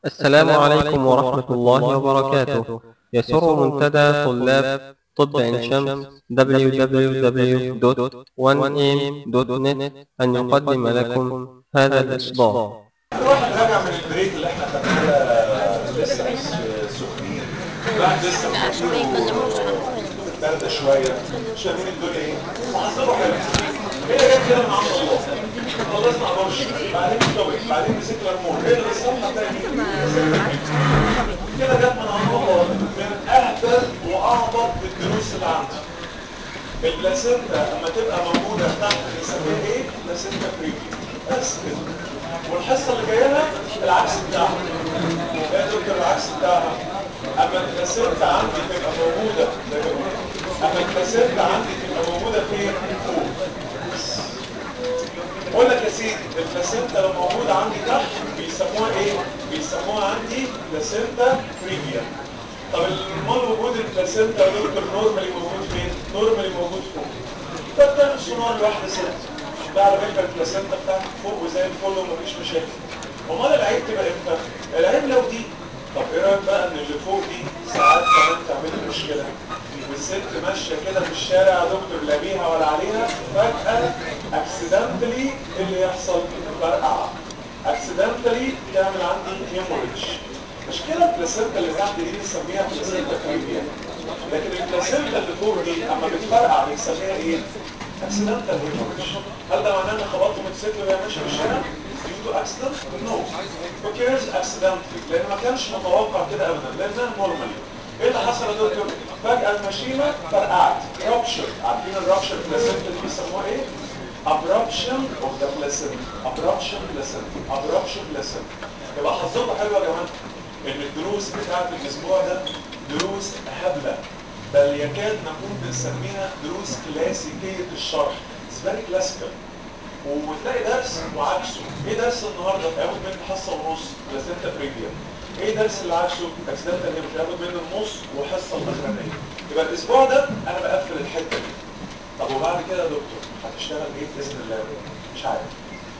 السلام عليكم ورحمة الله وبركاته يسر منتدى طلاب طب عين شمس www.1am.net أن يقدم لكم هذا الإصدار الواحد راجع من البريك اللي احنا خدناه لسه مش سخنين الواحد لسه بارده شويه شايفين الدنيا ايه وحصله حلو هي جت كده من عند الله خلصنا ابورش بعدين توبك بعدين مسكنا المور ايه اللي الصفحه الثانيه كده جت من عند الله من اهبل واعبط الدروس اللي عندي البلاسينتا اما تبقى موجوده تحت بنسميها ايه؟ بلاسينتا بريفي بس كده والحصه اللي جايه لها العكس بتاعها يا دكتور العكس بتاعها اما البلاسينتا عندي تبقى موجوده ده جميل اما البلاسينتا عندي تبقى موجوده فين؟ فوق بقول لك يا سيدي البلاسينتا لو موجوده عندي تحت بيسموها ايه؟ بيسموها عندي بلاسينتا بريفيا طب امال وجود البلاسينتا يا دكتور نورمالي موجود فين؟ نورمالي موجود فوق فبتعمل سونار لواحده ست ده على فكره البلاسينتا بتاعتك فوق وزي الفل ومفيش مشاكل امال العيب تبقى امتى؟ العيب لو دي طب ايه رايك بقى ان اللي فوق دي ساعات كمان تعمل لي مشكله والست ماشيه كده في الشارع يا دكتور لا بيها ولا عليها فجاه اكسيدنتلي اللي يحصل فرقع اكسيدنتلي تعمل عندي هيموريدج مشكلة البلاسينتا اللي تحت دي بنسميها بلاسينتا كريبيا لكن البلاسينتا اللي فوق دي اما بتفرقع بنسميها ايه؟ اكسيدنتال هيموريدج هل ده معناه ان خبطت موتوسيكل وهي ماشيه في الشارع؟ due to accident? No. occurs accidentally لان ما كانش متوقع كده ابدا لانها نورمالي ايه اللي حصل يا دكتور؟ فجأة الماشينة فرقعت رابشر عارفين الرابشر بلاسينتا دي بيسموها ايه؟ abruption of the placenta abruption placenta abruption placenta يبقى حظكم حلو يا جماعه ان الدروس بتاعت الاسبوع ده دروس هبله بل يكاد نكون بنسميها دروس كلاسيكيه الشرح فيري كلاسيكال وتلاقي درس وعكسه ايه درس النهارده هياخد مني حصه ونص بلاسينتا بريفيا ايه درس اللي عكسه اكسيدنتال هيمش هياخد مني النص وحصه الاخرانيه يبقى الاسبوع ده انا بقفل الحته دي طب وبعد كده يا دكتور هتشتغل ايه باذن الله مش عارف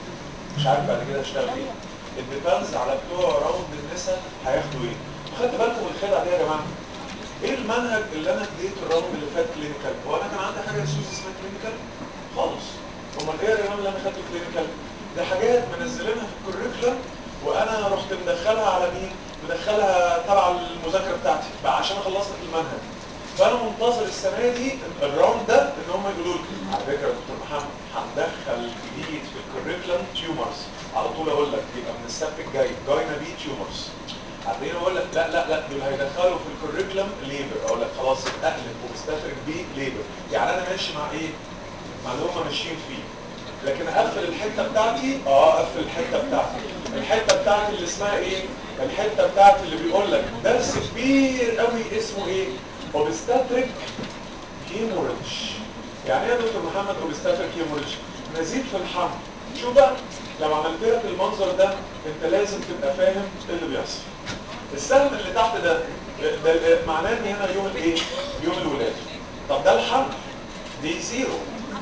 مش عارف بعد كده هشتغل ايه الديبانز على بتوع راوند النساء هياخدوا ايه خدت بالكم من الخدعه دي يا جماعه ايه المنهج اللي انا اديته الراوند اللي فات كلينيكال هو انا كان عندي حاجه سوس اسمها كلينيكال خالص امال ايه الرياضه اللي انا خدته كلينيكال دي حاجات منزلينها في الكوريكولم وانا رحت مدخلها على مين مدخلها تبع المذاكره بتاعتي بقى عشان خلصت المنهج فانا منتظر السنه دي الراوند ده ان هم يقولوا لي على فكره يا دكتور محمد هندخل جديد في الكوريكولم تيومرز على طول اقول لك يبقى من السبت الجاي جاينا بي تيومرز بعدين اقول لك لا لا لا دول هيدخلوا في الكوريكولم ليبر اقول لك خلاص اقلب ومستفرد بيه ليبر يعني انا ماشي مع ايه؟ مع اللي هم ماشيين فيه لكن اقفل الحته بتاعتي اه اقفل الحته بتاعتي الحته بتاعتي اللي اسمها ايه؟ الحته بتاعتي اللي بيقول لك درس كبير قوي اسمه ايه؟ اوبستاتريك هيموريدج يعني ايه يا دكتور محمد اوبستاتريك هيموريدج؟ نزيف في الحمل شوف بقى لو عملت لك المنظر ده انت لازم تبقى فاهم ايه اللي بيحصل السهم اللي تحت ده ده, ده معناه ان هنا يوم الايه؟ يوم الولاده طب ده الحمل دي زيرو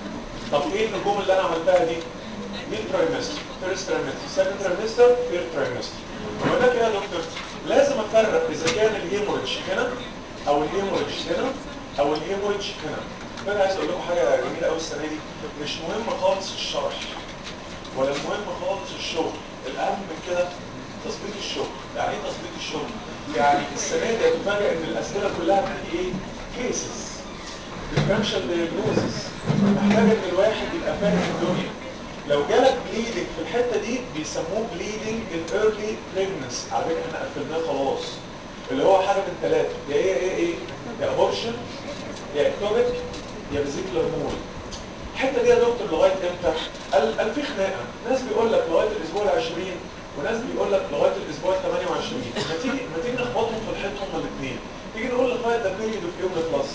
طب ايه النجوم اللي انا عملتها دي؟ دي الترايمستر فيرست ترايمستر سكند ترايمستر ثيرد ترايمستر بقول لك ايه يا دكتور؟ لازم افرق اذا كان الهيموريدج هنا او الهيموريدج هنا او الهيموريدج هنا فانا عايز اقول لكم حاجه جميله قوي السنه دي مش مهم خالص الشرح ولا المهم خالص الشغل الاهم من كده تظبيط الشغل يعني ايه تظبيط الشغل يعني السنه دي هتفاجئ ان الاسئله كلها بتيجي ايه كيسز ديفرنشال دايجنوزس محتاج ان الواحد يبقى فاهم الدنيا لو جالك بليدنج في الحته دي بيسموه بليدنج ان ايرلي بريجنس على فكره احنا قفلناه خلاص اللي هو حاجه من ثلاثه يا ايه ايه ايه يا ابورشن يا اكتوبك يا فيزيكولار مول الحته دي يا دكتور لغايه امتى؟ قال قال في خناقه ناس بيقول لك لغايه الاسبوع ال 20 وناس بيقول لك لغايه الاسبوع ال 28 ما تيجي ما تيجي نخبطهم في الحيط هما الاثنين تيجي نقول لغايه ده بيريد اوف يوم بلس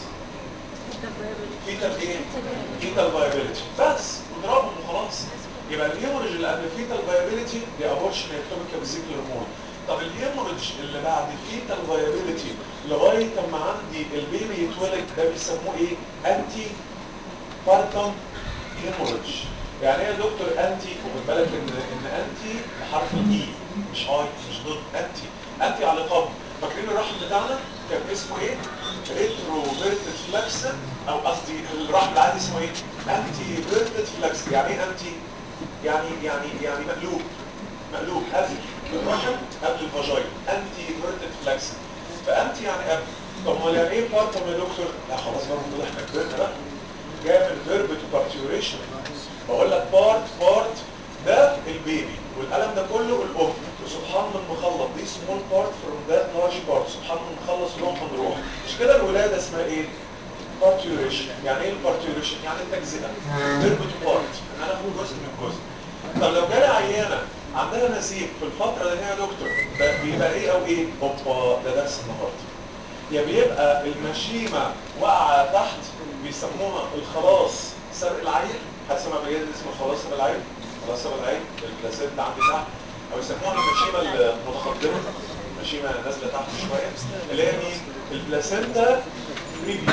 فيتال ايه؟ فيتال فايبيليتي بس نضربهم وخلاص يبقى الهيموريج اللي قبل فيتال فايبيليتي دي ابورشن اكتوبيك فيزيكولار مول طب الهيموريج اللي بعد فيتال فايبيليتي لغايه اما عندي البيبي يتولد ده بيسموه ايه؟ انتي بارتم هيموريج يعني ايه يا دكتور انتي وخد بالك ان ان انتي بحرف الاي مش هاي مش ضد انتي انتي على قبل فاكرين الرحم بتاعنا كان اسمه ايه ريتروفيرتد فلكسن او قصدي الرحم العادي اسمه ايه انتي فيرتد فلكس يعني ايه انتي يعني يعني يعني مقلوب مقلوب قبل الرحم قبل الفاجاين انتي فيرتد فلكسن فانتي يعني قبل طب امال يعني ايه بارتم يا دكتور لا خلاص بقى المفروض احنا كبرنا بقى جاي من فيرب تو بارتيوريشن بقول لك بارت بارت ده البيبي والقلم ده كله الام وسبحان من مخلط دي سمول بارت فروم ذات لارج بارت سبحان من مخلص روح من روح مش كده الولاده اسمها ايه بارتيوريشن يعني ايه البارتيوريشن يعني التجزئه فيرب تو بارت ان انا اخد جزء من جزء طب لو جالي عيانه عندها نزيف في الفتره اللي هي يا دكتور ده بيبقى ايه او ايه اوبا ده درس النهارده يا بيبقى المشيمه واقعه تحت بيسموها الخلاص سرق العين حد سمع بجد اسمه خلاص سرق العين خلاص سرق العين البلاسينتا عندي تحت او يسموها المشيمه المتقدمه المشيمه نازله تحت شويه اللي هي مين البلاسينتا بريفيا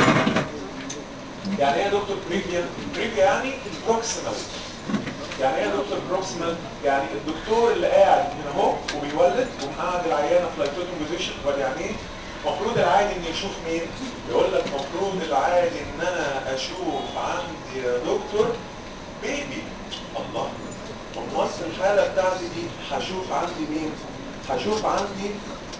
يعني ايه يا دكتور بريفيا بريفيا يعني بروكسيمال يعني ايه يا دكتور بروكسيمال يعني الدكتور اللي قاعد هنا اهو وبيولد ومقعد العيانه في لايتوتن بوزيشن يعني ايه المفروض العادي ان يشوف مين يقول لك المفروض العادي ان انا اشوف عندي يا دكتور بيبي الله امال في الحاله بتاعتي دي هشوف عندي مين هشوف عندي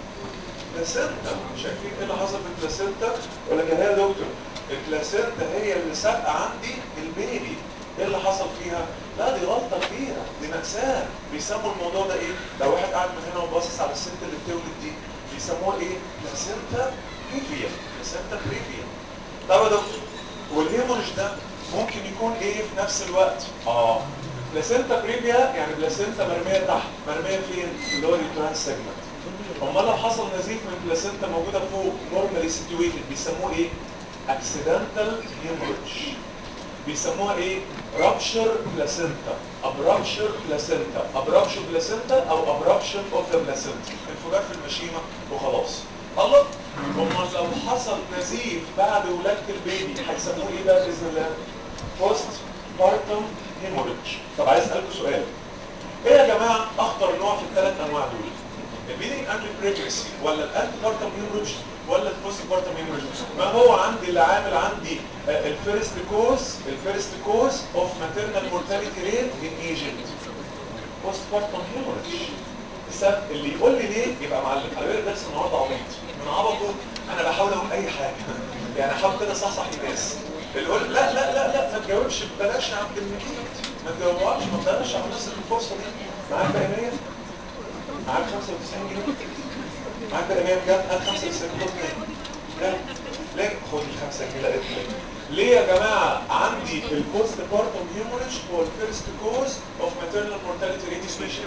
بلاسينتا شايفين ايه اللي حصل في البلاسينتا ولا كان يا دكتور البلاسينتا هي اللي سابقه عندي البيبي ايه اللي حصل فيها لا دي غلطه كبيره دي ماساه بيسموا الموضوع ده ايه لو واحد قاعد من هنا وباصص على الست اللي بتولد دي بيسموها ايه بلاسينتا بريفيا بلاسينتا بريفيا طب يا دكتور والهيموريج ده ممكن يكون ايه في نفس الوقت اه بلاسينتا بريفيا يعني بلاسينتا مرميه تحت مرميه فين في اللور يوترانس سيجمنت امال لو حصل نزيف من بلاسينتا موجوده فوق نورمالي سيتويتد بيسموه ايه اكسيدنتال هيموريج بيسموها ايه رابشر بلاسينتا ابرابشر بلاسينتا ابرابشر بلاسينتا او ابرابشن اوف ذا بلاسينتا انفجار في المشيمه وخلاص الله امال لو حصل نزيف بعد ولاده البيبي هيسموه ايه بقى باذن الله بوست بارتم هيموريدج طب عايز اسالكم سؤال ايه يا جماعه اخطر نوع في الثلاث انواع دول البيدنج قبل البريجنسي ولا الانتي بارتم هيموريدج ولا البوست بارتم هيموريدج ما هو عندي اللي عامل عندي الفيرست كوز الفيرست كوز اوف ماتيرنال مورتاليتي ريت ان ايجيبت بوست بارتم هيموريدج السبب اللي يقول لي ليه يبقى معلم خلي بالك درس النهارده عبيط من عبطه انا بحاول اقول اي حاجه يعني احاول كده صحصح الناس اللي يقول لا لا لا لا ما تجاوبش ببلاش يا عبد المجيد ما تجاوبش ما تضيعش على نفسك الفرصه دي معاك بقى 100 معاك 95 جنيه معاك بقى 100 بجد هات 95 خد 100 لا ليه خد ال 5 جنيه لقيت ليه يا جماعه عندي البوست بارتم هيموريج هو الفيرست كوز اوف ماتيرنال مورتاليتي ريت سبيشال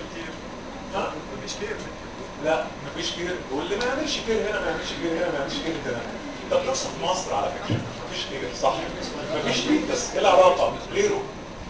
ها مفيش كير لا مفيش كير واللي ما يعملش كير هنا ما يعملش كير هنا ما يعملش كير هنا ده بتحصل في مصر على فكره مفيش كير صح مفيش كير بس ايه العلاقه غيره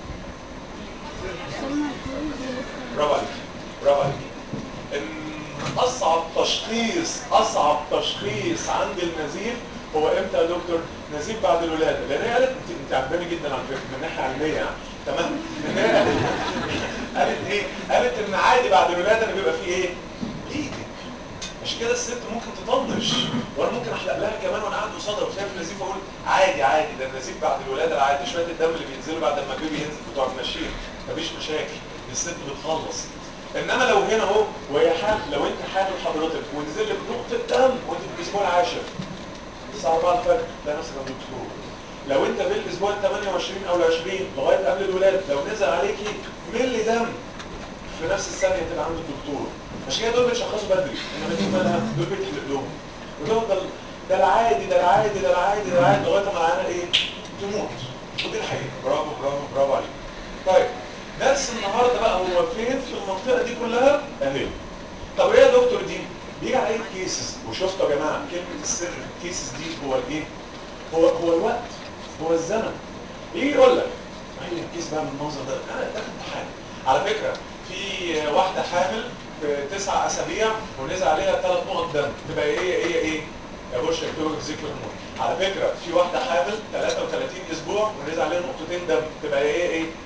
برافو عليك برافو عليك إن اصعب تشخيص اصعب تشخيص عند النزيف هو امتى يا دكتور نزيف بعد الولاده لان هي قالت انت انت عجباني جدا على فكره من ناحيه علميه يعني تمام ان هي قالت قالت ايه قالت ان عادي بعد الولاده ان بيبقى فيه ايه بليدنج مش كده الست ممكن تطنش وانا ممكن احلق لها كمان وانا قاعد قصادها وشايف النزيف اقول عادي عادي ده النزيف بعد الولاده العادي شويه الدم اللي بينزلوا بعد ما البيبي ينزل بتوع النشير مفيش مشاكل الست بتخلص انما لو هنا اهو وهي حامل لو انت حامل حضرتك ونزل لك نقطه دم وانت في الاسبوع العاشر الساعه 4 الفجر تلاقي نفسك عند الدكتور لو انت في الاسبوع ال 28 او ال 20 لغايه قبل الولاده لو نزل عليكي ملي دم في نفس الثانيه تبقى عند الدكتور عشان كده دول بيشخصوا بدري انما دي مالها دول بيتحلق لهم وتفضل ده العادي ده العادي ده العادي ده العادي لغايه ما العيانه ايه تموت ودي الحقيقه برافو برافو برافو عليك طيب درس النهارده بقى هو فين في المنطقه دي كلها اهي طب ايه يا دكتور دي بيجي عليك كيسز وشفتوا يا جماعه كلمه السر في الكيسز دي هو الايه هو هو الوقت هو الزمن يجي يقول لك هي الكيس بقى بالمنظر ده انا ده امتحان على فكره في واحده حامل في تسع اسابيع ونزل عليها ثلاث نقط دم تبقى ايه ايه ايه يا باشا يكتبوا في ذكر الموت على فكره في واحده حامل 33 اسبوع ونزل عليها نقطتين دم تبقى ايه ايه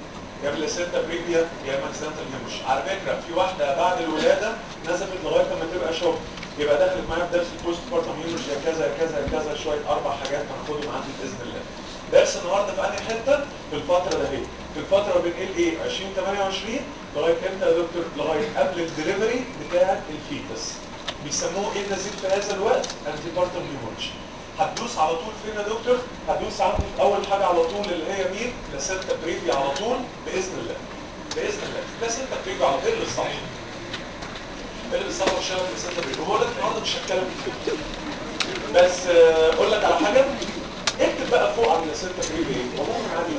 يا بلاسينتا بريفيا يا اما اكسنتال هيموش على فكره في واحده بعد الولاده نزفت لغايه ما تبقى شوك يبقى دخلت معايا في درس البوست بارتم هيموش يا كذا يا كذا يا كذا شويه اربع حاجات هناخدهم عندي باذن الله درس النهارده في انهي حته في الفتره ده هي في الفتره بين ال ايه 2028 لغايه امتى يا دكتور لغايه قبل الدليفري بتاع الفيتس بيسموه ايه النزيف في هذا الوقت انتي بارتم هيموش هتدوس على طول فين يا دكتور هتدوس عندي في اول حاجه على طول اللي هي مين بلاسينتا بريفي على طول باذن الله باذن الله بلاسينتا بريفي على طول اللي الصح اللي الصح والشباب بلاسينتا بريفي هو ده النهارده مش هتكلم كتير بس آه، اقول لك على حاجه اكتب بقى فوق على البلاسينتا بريفي ايه والله انا عادي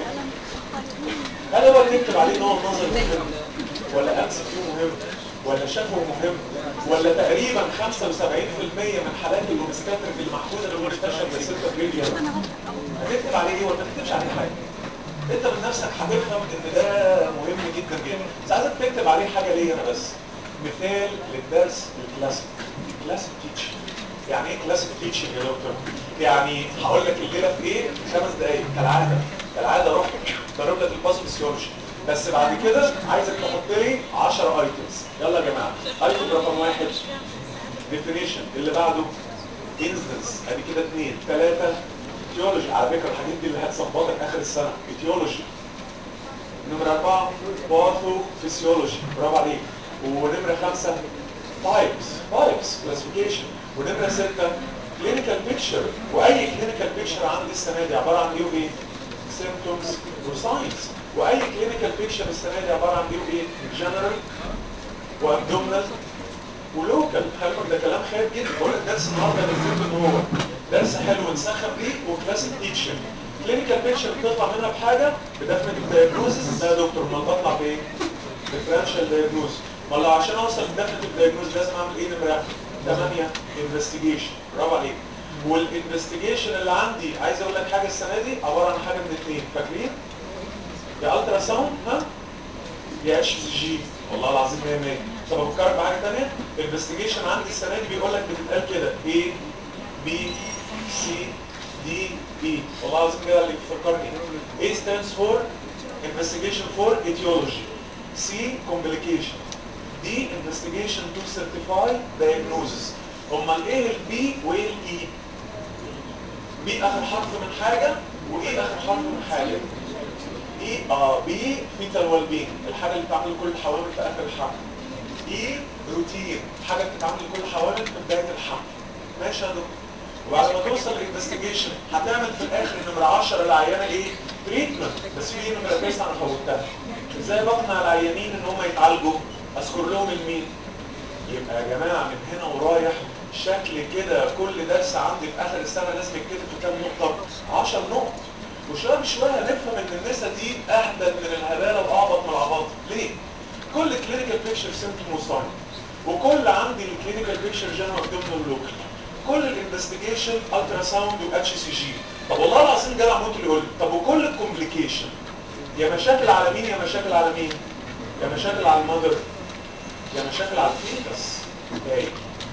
هل هو تكتب عليه ان هو نظر مهم ولا امس فيه مهم ولا شافه مهم ولا تقريبا 75% من حالات الاوبستاتريك المحفوظه للمستشفى بلاسينتا بريفي هتكتب عليه ايه ولا ما تكتبش عليه حاجه انت من نفسك هتفهم ان ده مهم جدا جدا بس عايزك تكتب عليه حاجه ليا انا بس مثال للدرس الكلاسيك كلاسيك تيتشنج يعني ايه كلاسيك تيتشنج يا دكتور يعني هقول لك الليله في ايه في خمس دقائق كالعاده كالعاده روح ضرب لك الباثوفيسيولوجي بس بعد كده عايزك تحط لي 10 ايتمز يلا يا جماعه ايتم رقم واحد ديفينيشن اللي بعده انستنس ادي كده اثنين ثلاثه ايتيولوجي على فكره الحاجات دي اللي هتصبطك اخر السنه ايتيولوجي نمرة أربعة باثو فيسيولوجي برافو عليك ونمرة خمسة تايبس تايبس كلاسيفيكيشن ونمرة ستة كلينيكال بيكتشر وأي كلينيكال بيكتشر عندي السنة دي عبارة عن إيه وإيه؟ سيمتومز وساينز وأي كلينيكال بيكتشر السنة دي عبارة عن إيه وإيه؟ جنرال وابدومينال ولوكال خلي بالك ده كلام خايب جدا بقول لك درس النهارده المفروض ان هو درس حلو نسخن بيه وكلاسيك تيتشنج كلينيكال بيكتشر بتطلع منها بحاجه بديفنتيف دايجنوزس ده يا دكتور امال بطلع بايه؟ ديفرنشال دايجنوز ما لو عشان اوصل لديفنتيف دايجنوز لازم اعمل ايه نمره 8 انفستيجيشن برافو عليك والانفستيجيشن اللي عندي عايز اقول لك حاجه السنه دي عباره عن حاجه من اثنين فاكرين؟ يا الترا ساوند ها؟ يا اتش سي جي والله العظيم 100 100 طب افكرك بحاجه ثانيه الانفستيجيشن عندي السنه دي بيقول لك بتتقال كده A B C D E والله العظيم كده اللي بيفكرني A stands for investigation for etiology C complication D investigation to certify diagnosis امال ايه البي وايه الاي بي اخر حرف من حاجه وايه اخر حرف من حاجه اي اه بي فيتال ويل بينج الحاجه اللي بتعمل لكل الحوامل في اخر الحمل اي روتين حاجه بتتعمل لكل الحوامل في بدايه الحمل ماشي يا دكتور وبعد ما توصل للانفستيجيشن هتعمل في الاخر نمره 10 العيانه ايه تريتمنت بس في نمره 9 انا فوتها ازاي بقنع العيانين ان هم يتعالجوا اذكر لهم المين يبقى يا جماعه من هنا ورايح شكل كده كل درس عندي في اخر السنه لازم يتكتب في كام نقطه 10 نقط وشويه بشويه نفهم ان النسا دي اهبل من الهباله واعبط من العباطه ليه كل كلينيكال بيكتشر سيمتوم وساين وكل عندي الكلينيكال بيكتشر جنرال ابدومينال لوكال كل الانفستيجيشن الترا ساوند واتش سي جي طب والله العظيم جدع موت اللي يقول لي طب وكل الكومبليكيشن يا مشاكل على مين يا مشاكل على مين يا مشاكل على المذر يا مشاكل على الفيتس ايه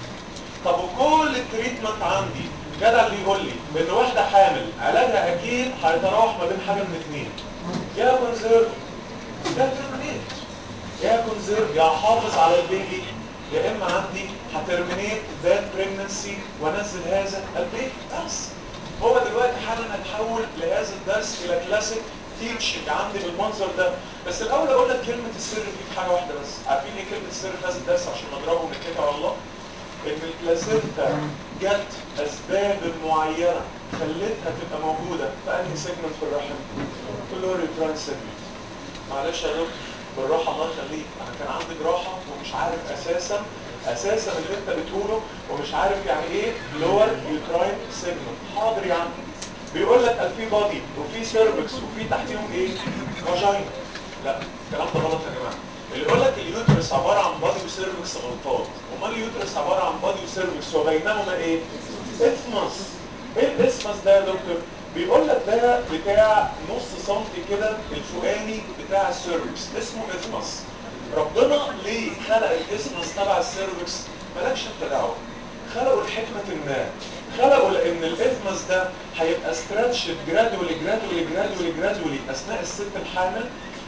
طب وكل التريتمنت عندي جدع اللي يقول لي ان واحده حامل علاجها اكيد هيتراوح ما بين حاجه من اثنين يا كونزيرف يا ترمينيت يا كونزيرف يا حافظ على البيبي يا اما عندي هترمينيت ذات بريجنسي وانزل هذا البيبي بس هو دلوقتي حالا هتحول لهذا الدرس الى كلاسيك تيتشنج عندي بالمنظر ده بس الاول اقول لك كلمه السر فيه في حاجه واحده بس عارفين ايه كلمه السر في هذا الدرس عشان نضربه ونتكل على الله ان البلاسينتا جت اسباب معينه خلتها تبقى موجوده في انهي سيجمنت في الرحم في اللوري ترانس سيجمنت معلش يا دكتور بالراحه الله يخليك انا كان عندي جراحه ومش عارف اساسا اساسا اللي انت بتقوله ومش عارف يعني ايه لور يوتراين سيجمنت حاضر يا عم بيقول لك في بادي وفي سيرفكس وفي تحتيهم ايه فاجينا لا الكلام ده غلط يا جماعه اللي يقول لك اليوترس عباره عن بادي وسيرفكس غلطان امال اليوترس عباره عن بادي وسيرفكس وبينهما ايه اسمس ايه الاسمس ده يا دكتور بيقول لك ده بتاع نص سنتي كده الفوقاني بتاع السيرفكس اسمه اسمس ربنا ليه خلق الاسمس تبع السيرفكس مالكش انت دعوه خلقوا لحكمه ما خلقوا لان الاثمس ده هيبقى ستراتش جرادولي جرادولي جرادولي جرادولي اثناء الست الحامل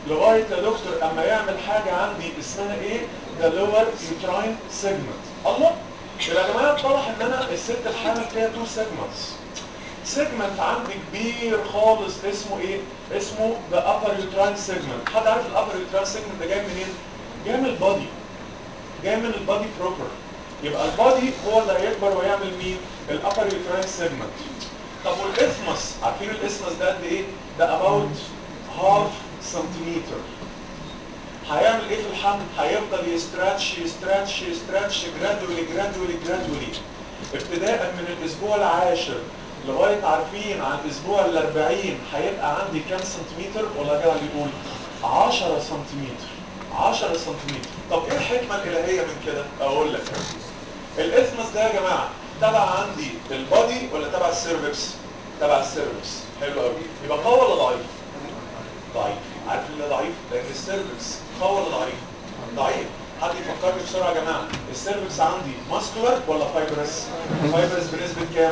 لغايه يا دكتور اما يعمل حاجه عندي اسمها ايه ذا لور يوتراين سيجمنت الله يبقى يا جماعه اتضح ان انا الست الحامل فيها تو سيجمنتس سيجمنت عندي كبير خالص اسمه ايه اسمه ذا upper uterine segment حد عارف الابر uterine segment ده جاي منين جاي من البادي جاي من البادي بروبر يبقى البادي هو اللي هيكبر ويعمل مين الابر uterine segment طب والاثمس عارفين الاثمس ده قد ايه ده about half سنتيمتر هيعمل ايه في الحمل هيفضل يستراتش يستراتش يستراتش جرادولي جرادولي جرادولي ابتداء من الاسبوع العاشر لغايه عارفين عن الاسبوع الاربعين هيبقى عندي كام سنتيمتر ولا جدع اللي يقول 10 سنتيمتر 10 سنتيمتر طب ايه الحكمه الالهيه من كده اقول لك الاثمس ده يا جماعه تبع عندي البادي ولا تبع السيرفكس تبع السيرفكس حلو قوي يبقى قوي ولا ضعيف ضعيف عارف ليه ضعيف لان السيرفكس قوي ولا ضعيف ضعيف حد يفكرني بسرعه يا جماعه السيرفكس عندي ماسكولار ولا فايبرس فايبرس بنسبه كام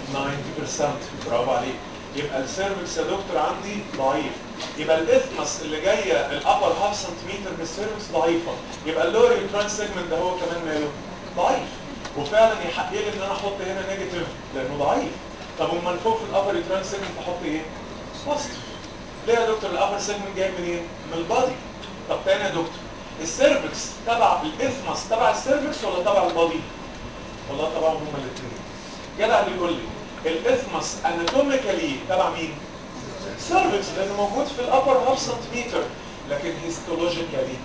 90% برافو عليك يبقى السيرفكس يا دكتور عندي ضعيف يبقى الاثمس اللي جايه الابر هاف سنتيمتر من السيرفكس ضعيفه يبقى اللور يوتراين سيجمنت ده هو كمان ماله ضعيف وفعلا يحق لي ان انا احط هنا نيجاتيف لانه ضعيف طب امال فوق في الابر يوتراين سيجمنت احط ايه بوزيتيف ليه يا دكتور الابر سيجمنت جاي منين من البادي طب تاني يا دكتور السيرفكس تبع الاثمس تبع السيرفكس ولا تبع البادي والله تبعهم هما الاثنين جدع اللي يقول لي الاثمس اناتوميكالي تبع مين سيرفكس لانه موجود في الابر هاف سنتيمتر لكن هيستولوجيكالي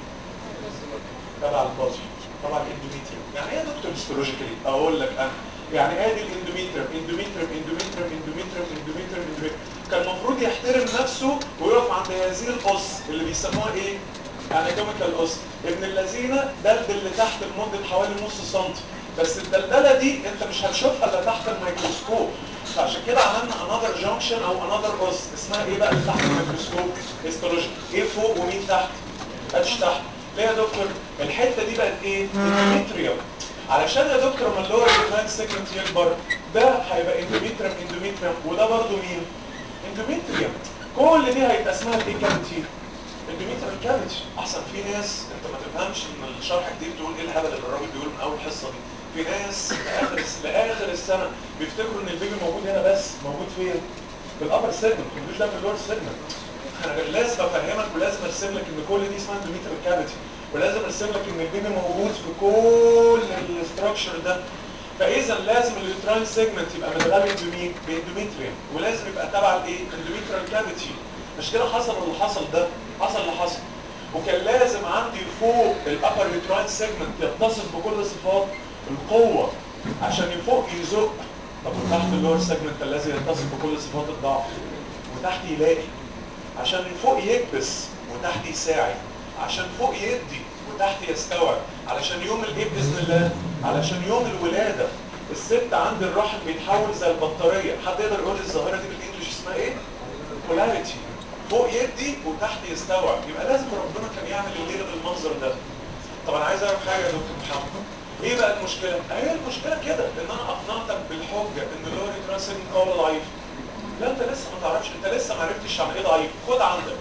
تبع البادي تبع الاندوميتريوم يعني ايه يا دكتور هيستولوجيكالي اقول لك انا يعني ادي الاندوميتريوم اندوميتريوم اندوميتريوم اندوميتريوم اندوميتريوم اندوميتريوم كان المفروض يحترم نفسه ويقف عند هذه القص اللي بيسموها ايه اناتوميكال قص ابن الذين دلدل اللي تحت لمده حوالي نص سنتي بس الدلدله دي انت مش هتشوفها الا تحت الميكروسكوب فعشان كده عملنا انذر جانكشن او انذر قص اسمها ايه بقى اللي تحت الميكروسكوب هيستولوجي ايه فوق ومين تحت ادش تحت ليه يا دكتور الحته دي بقت ايه اندوميتريوم علشان يا دكتور لما اللور يوتراين سيجمنت يكبر ده هيبقى اندوميتريوم اندوميتريوم وده برضو مين اندوميتريوم كل دي هيبقى اسمها الايه كافيتي اندوميتريوم كافيتي احسن في ناس انت ما تفهمش ان الشرح جديد تقول ايه الهبل اللي الراجل بيقوله من اول حصه دي في ناس لاخر لاخر السنه بيفتكروا ان البيبي موجود هنا بس موجود فين في الابر سيجمنت مش ده في اللور سيجمنت انا لازم افهمك ولازم ارسم لك ان كل دي اسمها اندوميتريال كافيتي ولازم ارسم لك ان البيبي موجود في كل الاستراكشر ده فاذا لازم اليوتراين سيجمنت يبقى متغلب بمين باندوميتريوم ولازم يبقى تبع الايه اندوميتريال كافيتي مش كده حصل اللي حصل ده حصل اللي حصل وكان لازم عندي فوق الابر يوتراين سيجمنت يتصف بكل صفات القوه عشان يفوق يزق طب وتحت اللور سيجمنت الذي يتصف بكل صفات الضعف وتحت يلاقي عشان فوق يكبس وتحت يساعد عشان فوق يدي وتحت يستوعب علشان يوم الايه باذن الله علشان يوم الولاده الست عند الرحم بيتحول زي البطاريه حد يقدر يقول لي الظاهره دي بالانجلش اسمها ايه بولاريتي فوق يدي وتحت يستوعب يبقى لازم ربنا كان يعمل الليله بالمنظر ده طب انا عايز اعرف حاجه يا دكتور محمد ايه بقى المشكله هي المشكله كده ان انا اقنعتك بالحجه ان اللوري ترانسين قول ضعيف لا انت لسه ما تعرفش انت لسه ما عرفتش عن ايه ضعيف خد عندك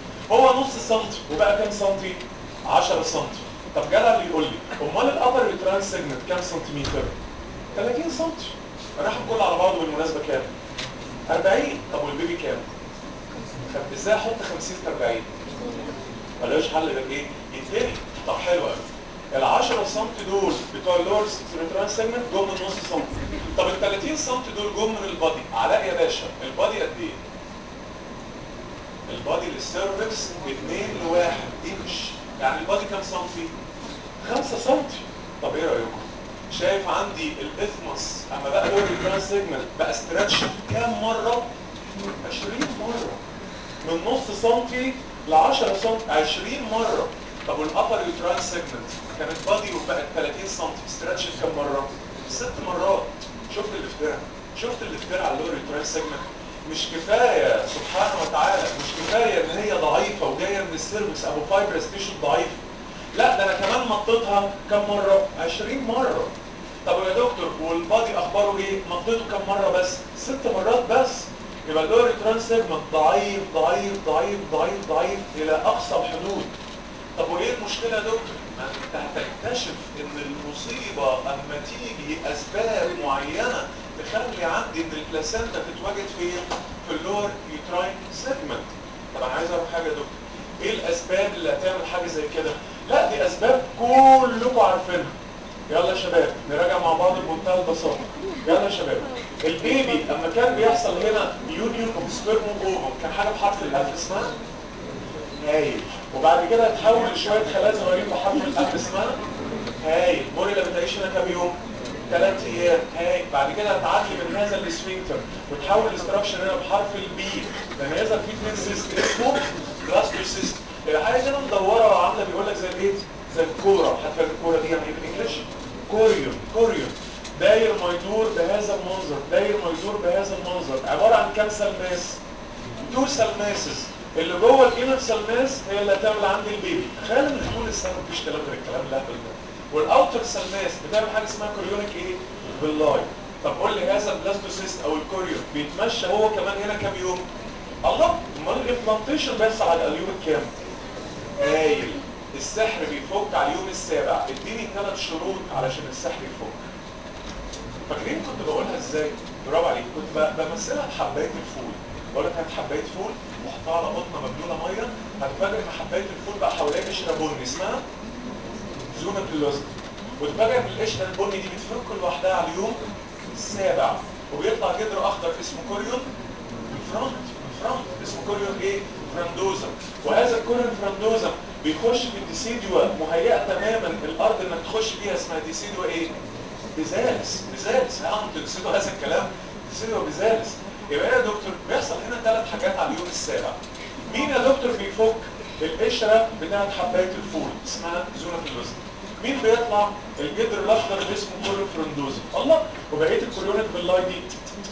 هو نص سنتي وبقى كام سنتي 10 سنتي طب جدع اللي يقول لي امال الابر يوتراين سيجمنت كام سنتيمتر 30 سنتي الرحم كله على بعضه بالمناسبه كام 40 طب والبيبي كام طب ازاي احط 50 في 40 ملوش حل غير ايه يتني طب حلو قوي ال 10 سم دول بتوع اللور يوتراين سيجمنت جم من نص سم طب ال 30 سم دول جم من البادي علاء يا باشا البادي قد ايه البادي للسيرفكس 2 لواحد انش يعني البادي كام سنتي 5 سنتي طب ايه رايكم شايف عندي الاثمس اما بقى لور يوتراين سيجمنت بقى استراتش كام مره 20 مره من نص سنتي ل 10 سنتي 20 مره طب والابر يوتراين سيجمنت كانت بادي وبقت 30 سم ستريتش كم مره؟ ست مرات شفت الافتراء شفت الافتراء على اللور يوتراين سيجمنت مش كفايه سبحانه وتعالى مش كفايه ان هي ضعيفه وجايه من السيرفكس ابو فايبرس تيشو ضعيف لا ده انا كمان مطيتها كم مره 20 مره طب يا دكتور والبادي اخباره ايه مطيته كم مره بس ست مرات بس يبقى اللور يوتراين سيجمنت ضعيف ضعيف ضعيف ضعيف ضعيف الى اقصى الحدود طب وايه المشكله يا دكتور ما انت هتكتشف ان المصيبه اما تيجي اسباب معينه تخلي عندي ان البلاسنتا تتواجد فين في اللور يوتراين سيجمنت طب انا عايز اعرف حاجه يا دكتور ايه الاسباب اللي هتعمل حاجه زي كده لا دي اسباب كلكم عارفينها يلا يا شباب نراجع مع بعض بمنتهى البساطه يلا يا شباب البيبي اما كان بيحصل هنا يونيون اوف سبيرم اوفر كان حاجه بحرف الاف اسمها هايل وبعد كده هتحول لشويه خلايا صغيرين بحرف الاف اسمها هايل موريلا بتعيش هنا كام يوم ثلاث ايام هاي بعد كده هتعدي من هذا الاسفنكتر وتحول الاستراكشر هنا بحرف البي لان يظهر فيه اثنين سيست اسمه بلاستوسيست الحاجه كده مدوره وعامله بيقول لك زي الايه زي الكوره حتى الكوره دي يعني ايه بالانجلش كوريون كوريون داير ما يدور بهذا المنظر داير ما يدور بهذا المنظر عباره عن كام سلماس تو سلماسز اللي جوه الانر سلماس هي اللي هتعمل عندي البيبي تخيل ان طول السنه مفيش كلام غير الكلام اللهبل ده والاوتر سلماس بتعمل حاجه اسمها كوريونيك ايه باللاي طب قول لي هذا البلاستوسيست او الكوريون بيتمشى هو كمان هنا كام يوم الله امال الامبلانتيشن بيحصل على اليوم الكام هايل السحر بيفك على اليوم السابع اديني ثلاث شروط علشان السحر يفك فاكرين كنت بقولها ازاي برافو عليك كنت ب- بمثلها بحبايه الفول بقول لك هات حبايه فول وحطها على قطنه مبلوله ميه هتفاجئ ان حبايه الفول بقى حواليها قشره بني اسمها زونه بلوزن وتفاجئ ان القشره البني دي بتفك لوحدها على اليوم السابع وبيطلع جدر اخضر اسمه كوريون الفرونت الفرونت اسمه كوريون ايه فرندوزم وهذا الكوريون فرندوزم بيخش في الديسيديوا مهيئه تماما الارض انك تخش فيها اسمها ديسيديوا ايه بيزالس بيزالس ها انتوا تنسوا هذا الكلام ديسيديوا بيزالس يبقى إيه يا دكتور بيحصل هنا ثلاث حاجات على اليوم السابع مين يا دكتور بيفك القشره بتاعت حبايه الفول اسمها زونه الوزن مين بيطلع الجدر الاخضر اللي اسمه كوريون فرندوزم الله وبقيه الكوريونات باللاي دي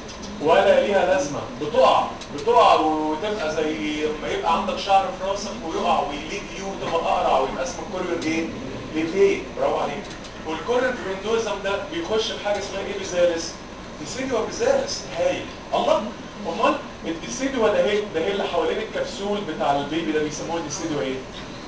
ولا ليها لازمه بتقع بتقع وتبقى زي ما يبقى عندك شعر في راسك ويقع ويليك يو وتبقى اقرع ويبقى اسمه كوريون ايه؟ ليفيه برافو عليك والكوريون فرندوزم ده بيخش في حاجه اسمها ايه بيزالس؟ ديسيديوا بيزالس هايل الله امال الديسيديوا ده ايه؟ ده هي اللي حوالين الكبسول بتاع البيبي ده بيسموه ديسيديوا ايه؟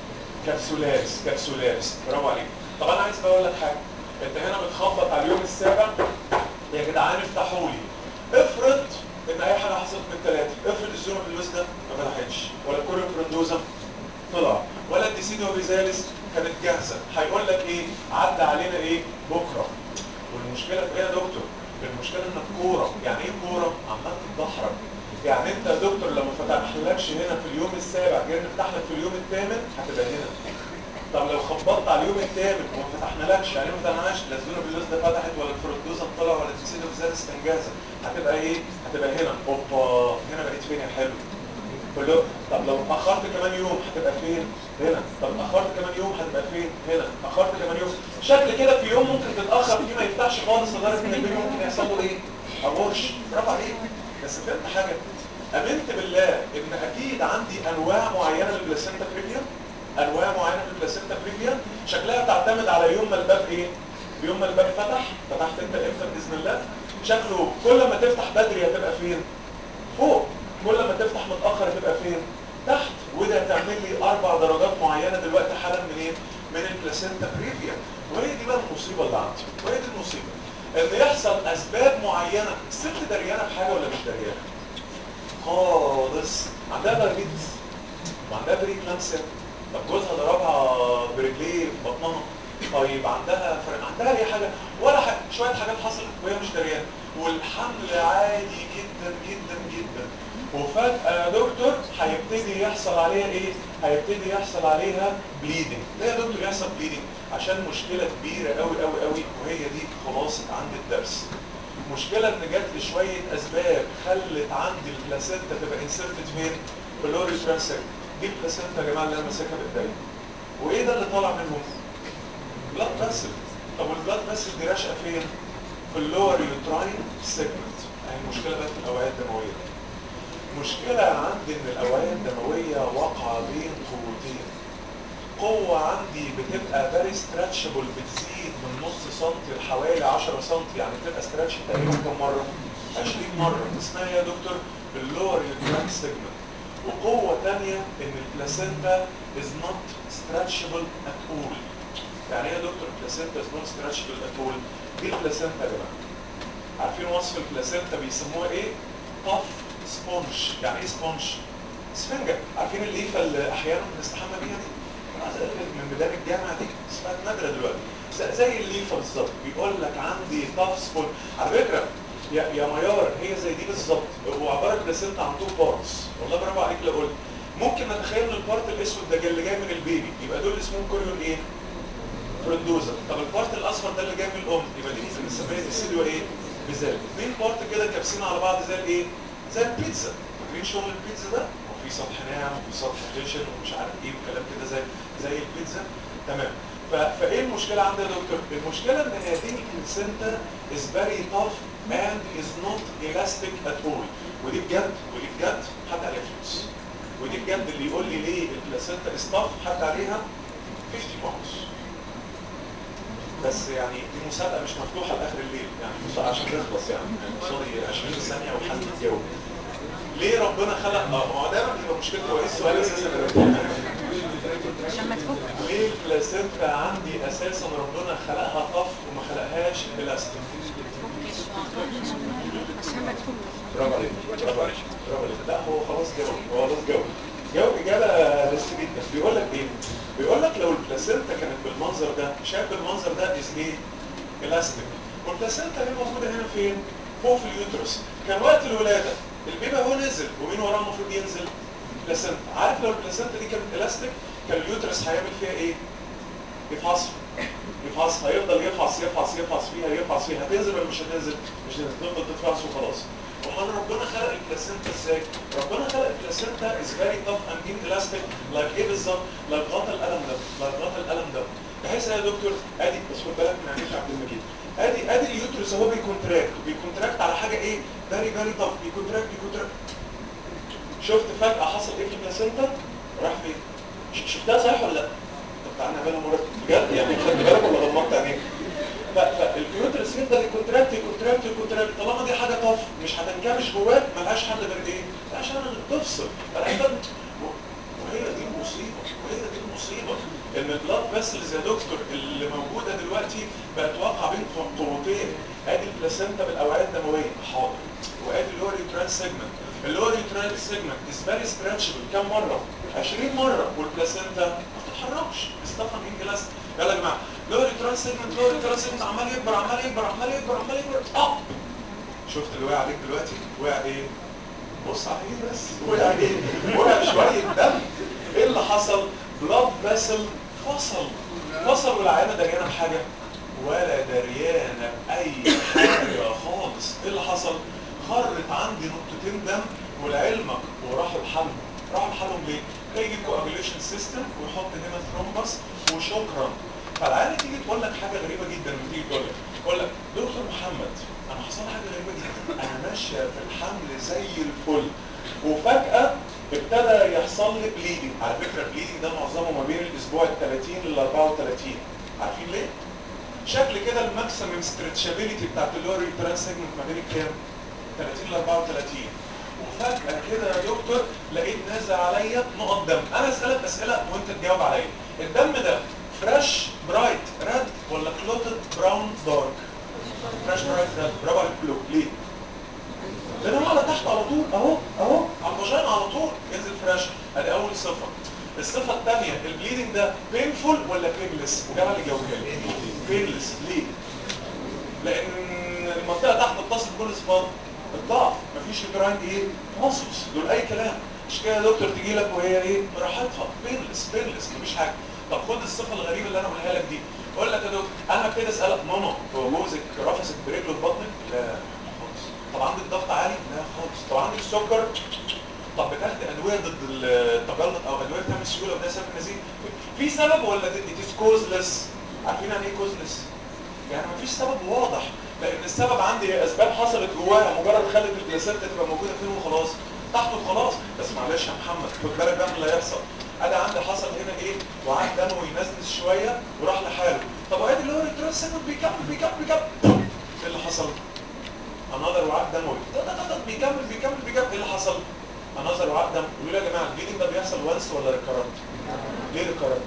كبسولاس كبسولاس برافو عليك طب انا عايز بقول لك حاجه انت هنا بتخبط على اليوم السابع يا جدعان افتحوا لي افرض ان اي حاجه حصلت من الثلاثه افرض الزوم بالوز ده ما فتحتش ولا الكوريو فرندوزم طلع ولا الديسيدو بيزالس كانت جاهزه هيقول لك ايه عدى علينا ايه بكره والمشكله في ايه يا دكتور المشكله ان الكوره يعني ايه كوره عمال تتدحرج يعني انت يا دكتور لو ما فتحلكش هنا في اليوم السابع جاي نفتح لك في اليوم الثامن هتبقى هنا طب لو خبطت على اليوم الثامن وما فتحنالكش يعني ما فتحناش لا الزونه باللوز ده فتحت ولا الفرندوزه طلع ولا التسيدو بزالس كان جاهزه هتبقى ايه؟ هتبقى هنا اوبا هنا بقيت فين يا حلو؟ كله طب لو اتاخرت كمان يوم هتبقى فين؟ هنا طب اتاخرت كمان يوم هتبقى فين؟ هنا اتاخرت كمان يوم شكل كده في يوم ممكن تتاخر فيه ما يفتحش خالص لدرجه ان البيبي ممكن يحصل له ايه؟ ابورش برافو عليك بس فهمت حاجه امنت بالله ان اكيد عندي انواع معينه للبلاسينتا بريفيا انواع معينه من البلاسينتا بريفيا شكلها تعتمد على يوم ما الباب ايه يوم ما الباب فتح فتحت انت امتى باذن الله شكله كل ما تفتح بدري هتبقى فين فوق كل ما تفتح متاخر هتبقى فين تحت وده هتعمل لي اربع درجات معينه دلوقتي حالا منين من البلاسينتا بريفيا وهي دي بقى المصيبه اللي عندي وهي دي المصيبه ان يحصل اسباب معينه الست دريانه بحاجه ولا مش دريانه خالص عندها دايابيتس وعندها بريكلامسيا طب جوزها ضربها برجليه في بطنها طيب عندها فرق عندها اي حاجه ولا حاجة. شويه حاجات حصلت وهي مش دريانه والحمل عادي جدا جدا جدا وفجاه يا دكتور هيبتدي يحصل عليها ايه هيبتدي يحصل عليها بليدنج ليه يا دكتور يحصل بليدنج عشان مشكله كبيره قوي قوي قوي وهي دي خلاصه عند الدرس المشكله ان جات لي شويه اسباب خلت عندي البلاسينتا تبقى انسرتد فين في اللوري ترانسيت دي البلاسينتا يا جماعه اللي انا ماسكها بايديا وايه ده اللي طالع منهم بلاد فاسل طب والبلاد فاسل دي راشقه فين في اللور يوتراين سيجمنت يعني المشكله بقى في الاوعيه الدمويه مشكله عندي ان الاوعيه الدمويه واقعه بين قوتين قوة عندي بتبقى فيري ستريتشبل بتزيد من نص سنتي لحوالي 10 سنتي يعني بتبقى ستريتش تقريبا كم مرة؟ 20 مرة اسمها يا دكتور اللور يوتراك سيجمنت وقوة تانية ان البلاسينتا is not stretchable at all يعني ايه يا دكتور البلاسينتا is not stretchable at all دي البلاسينتا يا جماعة عارفين وصف البلاسينتا بيسموها ايه طف سبونج يعني ايه سبونج اسفنجة عارفين الليفة اللي احيانا بنستحمى بيها دي من ميدان الجامعة دي اسمها نادرة دلوقتي زي الليفة بالظبط بيقول لك عندي طف سبونج على فكرة يا يا ميار هي زي دي بالظبط وعباره بلاسينتا عن تو بارتس والله برافو عليك لو قلت ممكن نتخيل ان البارت الاسود ده اللي جاي من البيبي يبقى دول اسمهم كوريون ايه؟ برندوزا طب البارت الاصفر ده اللي جاي من الام يبقى دي بنسميها دي سيلوا ايه؟ بزال اثنين بارت كده كابسين على بعض زي الايه؟ زي البيتزا فاكرين شغل البيتزا ده؟ وفي سطح ناعم وفي سطح خشن ومش عارف ايه وكلام كده زي زي البيتزا تمام فايه المشكله عندي يا دكتور؟ المشكله ان هذه البلاسينتا is very tough and is not elastic at all ودي بجد ودي بجد حد عليها فلوس ودي بجد اللي يقول لي ليه البلاسينتا is tough حد عليها 50 بونس بس يعني دي مسابقه مش مفتوحه لاخر الليل يعني مسابقه عشان نخلص يعني يعني قصادي 20 ثانيه وحد يتجاوب ليه ربنا خلق اه ما هو دايما بيبقى مشكلته هو ايه السؤال اساسا عشان ما تفك ليه البلاسينتا عندي اساسا ربنا خلقها طف وما خلقهاش بلاستيك عشان ما تفك برافو عليك برافو عليك برافو عليك لا هو خلاص جاوب هو خلاص جاوب جاوب اجابه لسه جدا بيقول لك ايه بيقول لك لو البلاسينتا كانت بالمنظر ده شايف بالمنظر ده از ايه الاستيك والبلاسينتا دي موجوده هنا فين فوق في اليوترس كان وقت الولاده البيبي هو نزل ومين وراه المفروض ينزل بلاسينتا عارف لو البلاسينتا دي كانت الاستيك كان اليوترس هيعمل فيها ايه يفحص يفحص هيفضل يفحص يفحص يفحص فيها يفحص فيها هتنزل ولا مش هتنزل مش هتنزل تفضل تتفحص وخلاص امال ربنا خلق البلاسينتا ازاي ربنا خلق البلاسينتا از فيري توف اند ان الاستيك لايك ايه بالظبط لايك غطا القلم ده لايك غطا القلم ده بحيث يا دكتور ادي بس خد بالك من عينيك يا عبد المجيد ادي ادي اليوترس اهو بيكونتراكت بيكونتراكت على حاجه ايه فيري فيري توف بيكونتراكت بيكونتراكت شفت فجاه حصل ايه في البلاسينتا راح فين ش- شفتها صحيح ولا لا طب تعالى نعملها مره بجد يعني خدت بالك ولا غمضت عينيك فاليوترس يفضل يكونتراكت يكونتراكت يكونتراكت طالما دي حاجه طف مش هتنكمش جواك ملهاش حل غير ايه؟ لا عشان تفصل ملهاش حل و- وهي دي المصيبه وهي دي المصيبه ان البلاد فيسلز يا دكتور اللي موجوده دلوقتي بقت واقعه بين قوتين ادي البلاسينتا بالاوعيه الدمويه حاضر وادي اللور يوترال سيجمنت اللور يوترال سيجمنت از فيري ستريتشبل كم مره؟ 20 مره والبلاسينتا ما بتتحركش استفن انجلاس يلا يا جماعه لور يوترال سيجمنت لور يوترال سيجمنت عمال يكبر عمال يكبر عمال يكبر عمال يكبر اه شفت اللي وقع عليك دلوقتي وقع ايه؟ بص عليه بس وقع ايه؟ وقع شويه دم ايه اللي حصل؟ بلاد فيسل فصل فصل والعيانه دريانه بحاجه ولا دريانه باي حاجه خالص ايه اللي حصل؟ خرت عندي نقطتين دم ولعلمك وراحوا لحالهم راحوا لحالهم ليه؟ كي يجيب كواجوليشن سيستم ويحط هنا ثرومبس وشكرا فالعيانه تيجي تقول لك حاجه غريبه جدا لما تيجي تقول لك تقول لك دكتور محمد انا حصل لي حاجه غريبه جدا انا ماشيه في الحمل زي الفل وفجاه ابتدى يحصل لي بليدنج على فكره البليدنج ده معظمه ما بين الاسبوع ال 30 لل 34 عارفين ليه؟ شكل كده الماكسيمم ستريتشابيليتي بتاعت اللور يوترال سيجمنت ما بين الكام؟ 30 ل 34 وفجأة كده يا دكتور لقيت نازل عليا نقط دم انا اسألك اسئلة وانت تجاوب عليا الدم ده فريش برايت ريد ولا كلوتد براون دارك فريش برايت ريد برافو عليك بلو ليه؟ لان هو على تحت على طول اهو اهو على الفاجينا على طول ينزل فريش ادي اول صفة الصفة الثانية البليدنج ده بينفول ولا بينلس؟ وجاب اللي جاوبها لي بينلس ليه؟ لان المنطقه تحت تتصل بكل صفات الضعف مفيش يوتراين ايه ماسلز دول اي كلام مش كده يا دكتور تجي لك وهي ايه براحتها بينلس بينلس مفيش حاجه طب خد الصفه الغريبه اللي انا اقولها لك دي اقول لك يا دكتور انا كده اسالك ماما هو جوزك رفست برجله في بطنك لا خالص طب عندك ضغط عالي لا خالص طب عندك سكر طب بتاخد ادويه ضد التجلط او ادويه بتعمل سيوله وده سبب نزيف في سبب ولا ات از كوزلس عارفين يعني ايه كوزلس يعني مفيش سبب واضح لان السبب عندي هي اسباب حصلت جواها مجرد خلت البلاسينتا تبقى موجوده فين وخلاص تحت وخلاص بس معلش يا محمد خد بالك بقى من اللي هيحصل انا عندي حصل هنا ايه وعاد دمه ينزنز شويه وراح لحاله طب وادي اللي هو التراس سيجمنت بيكمل بيكمل بيكمل ايه اللي حصل؟ انذر وعاد الدموي طب طب طب بيكمل بيكمل بيكمل ايه اللي حصل؟ انظر وعاء دم يقول يا جماعه البليدنج ده بيحصل وانس ولا ريكارنت؟ ليه ريكارنت؟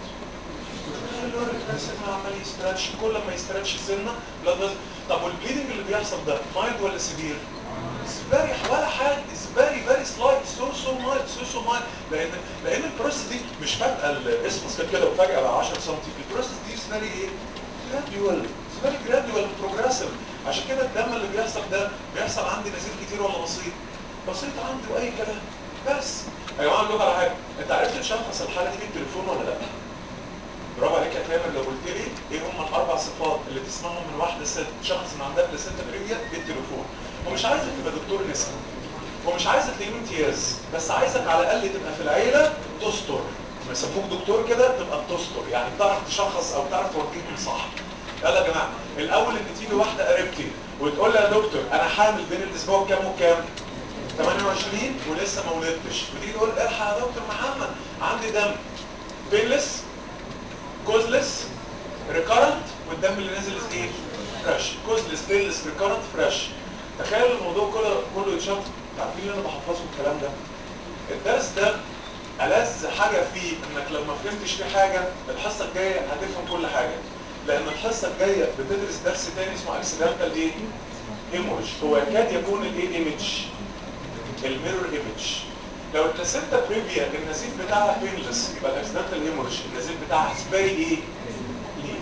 عمال يستراتش كل ما يستراتش سنه بلاد فيسل طب والبليدنج اللي بيحصل ده مايلد ولا سيفير؟ فيري ولا حاجه از فيري فيري سلايت سو سو مايلد سو سو مايلد لان لان البروسيس دي مش فجاه الاسمس كده كده وفجاه بقى 10 سم البروسيس دي از فيري ايه؟ جراديوال فيري جراديوال بروجريسيف عشان كده الدم اللي بيحصل ده بيحصل عندي نزيف كتير ولا بسيط؟ بسيط عندي واي كلام بس يا جماعه اقول لكم على حاجه انت عرفت تشخص الحاله دي بالتليفون ولا لا؟ برافو عليك يا تامر لو قلت لي ايه هم الاربع صفات اللي تسمعهم من واحده ست شخص من عندها بلاسينتا بريفيا بالتليفون ومش عايزك تبقى دكتور نساء ومش عايزك تجيب امتياز بس عايزك على الاقل تبقى في العيله تستر لما يسموك دكتور كده تبقى بتستر يعني بتعرف تشخص او تعرف توجههم صح يلا يا جماعه الاول ان تيجي واحده قريبتي وتقول لي يا دكتور انا حامل بين الاسبوع كام وكام 28 ولسه ما ولدتش وتيجي تقول الحق يا دكتور محمد عندي دم بيلس كوزلس ريكارنت والدم اللي نازل ايه فريش كوزلس بيلس ريكارنت فريش تخيل الموضوع كله كله يتشاف عارفين ان انا بحفظكم الكلام ده الدرس ده ألذ حاجة فيه انك لو ما فهمتش فيه حاجة الحصة الجاية هتفهم كل حاجة لان الحصة الجاية بتدرس درس تاني اسمه اكسيدنتال ايه ايموج هو يكاد يكون الايه ايمج الميرور ايمج لو البلاسينتا بريفيا النزيف بتاعها بينلس يبقى الاكسيدنتال ايموج النزيف بتاعها سباري ايه ليه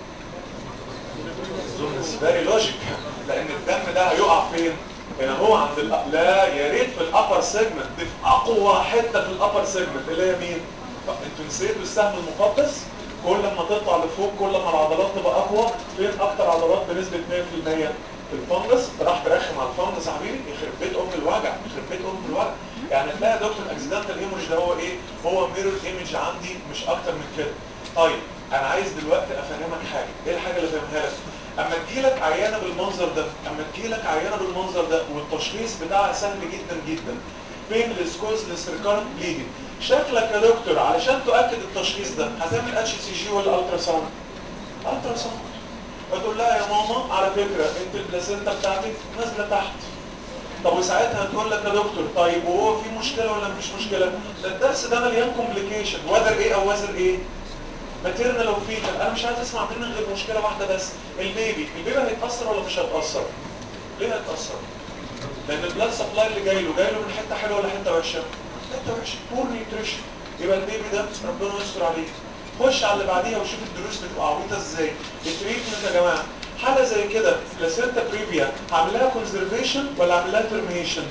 اظن سباري لوجيك لان الدم ده هيقع فين هنا هو عند الأ... لا يا ريت في الابر سيجمنت دي في اقوى حته في الابر سيجمنت اللي هي مين طب انتوا نسيتوا السهم المقدس كل ما تطلع لفوق كل ما العضلات تبقى اقوى فين اكتر عضلات بنسبه 100% في الفندس راح ترخم على الفندس يا حبيبي يخرب بيت ام الوجع يخرب بيت ام الوجع يعني تلاقي يا دكتور اكسيدنتال ايمج ده هو ايه هو ميرور ايمج عندي مش اكتر من كده طيب انا عايز دلوقتي افهمك حاجه ايه الحاجه اللي فاهمها لك اما تجيلك عيانه بالمنظر ده اما تجيلك عيانه بالمنظر ده والتشخيص بتاعها سهل جدا جدا بينلس كوزلس ريكارنت بليدنج شكلك يا دكتور علشان تؤكد التشخيص ده هتعمل اتش سي جي ولا الترا ساوند الترا ساوند فتقول لها يا ماما على فكره انت البلاسينتا بتاعتك نازله تحت طب وساعتها هتقول لك يا دكتور طيب وهو في مشكله ولا مفيش مشكله ده الدرس ده مليان كومبليكيشن وذر ايه او وذر ايه ماتيرنال او فيتال انا مش عايز اسمع منك غير مشكله واحده بس البيبي البيبي هيتاثر ولا مش هيتاثر ليه هيتاثر لان البلاد سبلاي اللي جاي له جاي له من حته حلوه ولا حته وحشه حته وحشه بور نيوتريشن يبقى البيبي ده ربنا يستر عليه خش على اللي بعديها وشوف الدروس بتبقى عبيطه ازاي التريتمنت يا جماعه حاله زي كده بلاسينتا بريفيا هعمل لها كونزرفيشن ولا اعمل لها ترمينيشن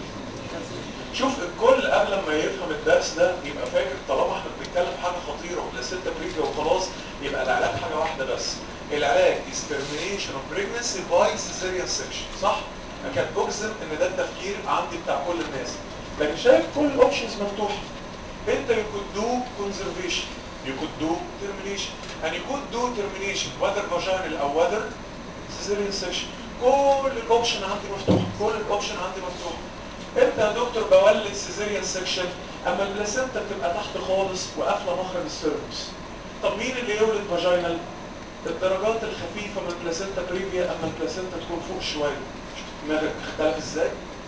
شوف الكل قبل ما يفهم الدرس ده يبقى فاكر طالما احنا بنتكلم في حاجه خطيره وبلاسينتا بريفيا وخلاص يبقى العلاج حاجه واحده بس العلاج is termination of pregnancy by cesarean section صح؟ اكاد اجزم ان ده التفكير عندي بتاع كل الناس لكن شايف كل الاوبشنز مفتوحه انت you could do conservation you could do termination and you could do termination whether vaginal او whether cesarean section كل الاوبشن عندي مفتوح كل الاوبشن عندي مفتوح امتى يا دكتور بولد سيزيريان سيكشن اما البلاسينتا بتبقى تحت خالص وقافله مخرج السيرفكس طب مين اللي يولد فاجينال الدرجات الخفيفه من البلاسينتا بريفيا اما البلاسينتا تكون فوق شويه دماغك اختلف ازاي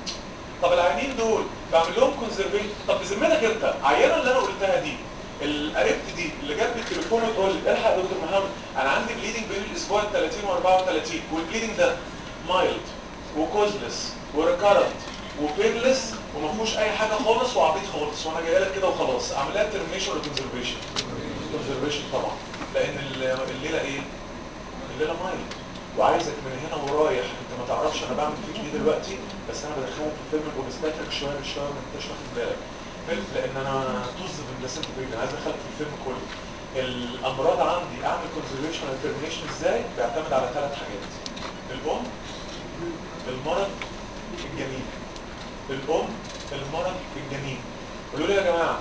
طب العيانين دول بعمل لهم كونزرفيشن طب بذمتك انت عيانه اللي انا قلتها دي القريبت دي اللي جت بالتليفون وتقول لي الحق يا دكتور محمد انا عندي بليدنج بين الاسبوع ال 30 و 34 والبليدنج ده مايلد وكوزلس وريكارنت وبينلس وما فيهوش اي حاجه خالص وعبيط خالص وانا جاي لك كده وخلاص اعمل لها ترميشن ولا كونزرفيشن كونزرفيشن طبعا لان الليله ايه الليله مايلد وعايزك من هنا ورايح انت ما تعرفش انا بعمل فيك ايه دلوقتي بس انا بدخلك في فيلم الاوبستاتريك شويه بشويه ما انتش واخد بالك لان انا طز في البلاسينتا بريد عايز ادخلك في الفيلم كله الامراض عندي اعمل كونزرفيشن ولا ترميشن ازاي بيعتمد على ثلاث حاجات الام المرض الجنين الام المرض الجنين قولوا لي يا جماعه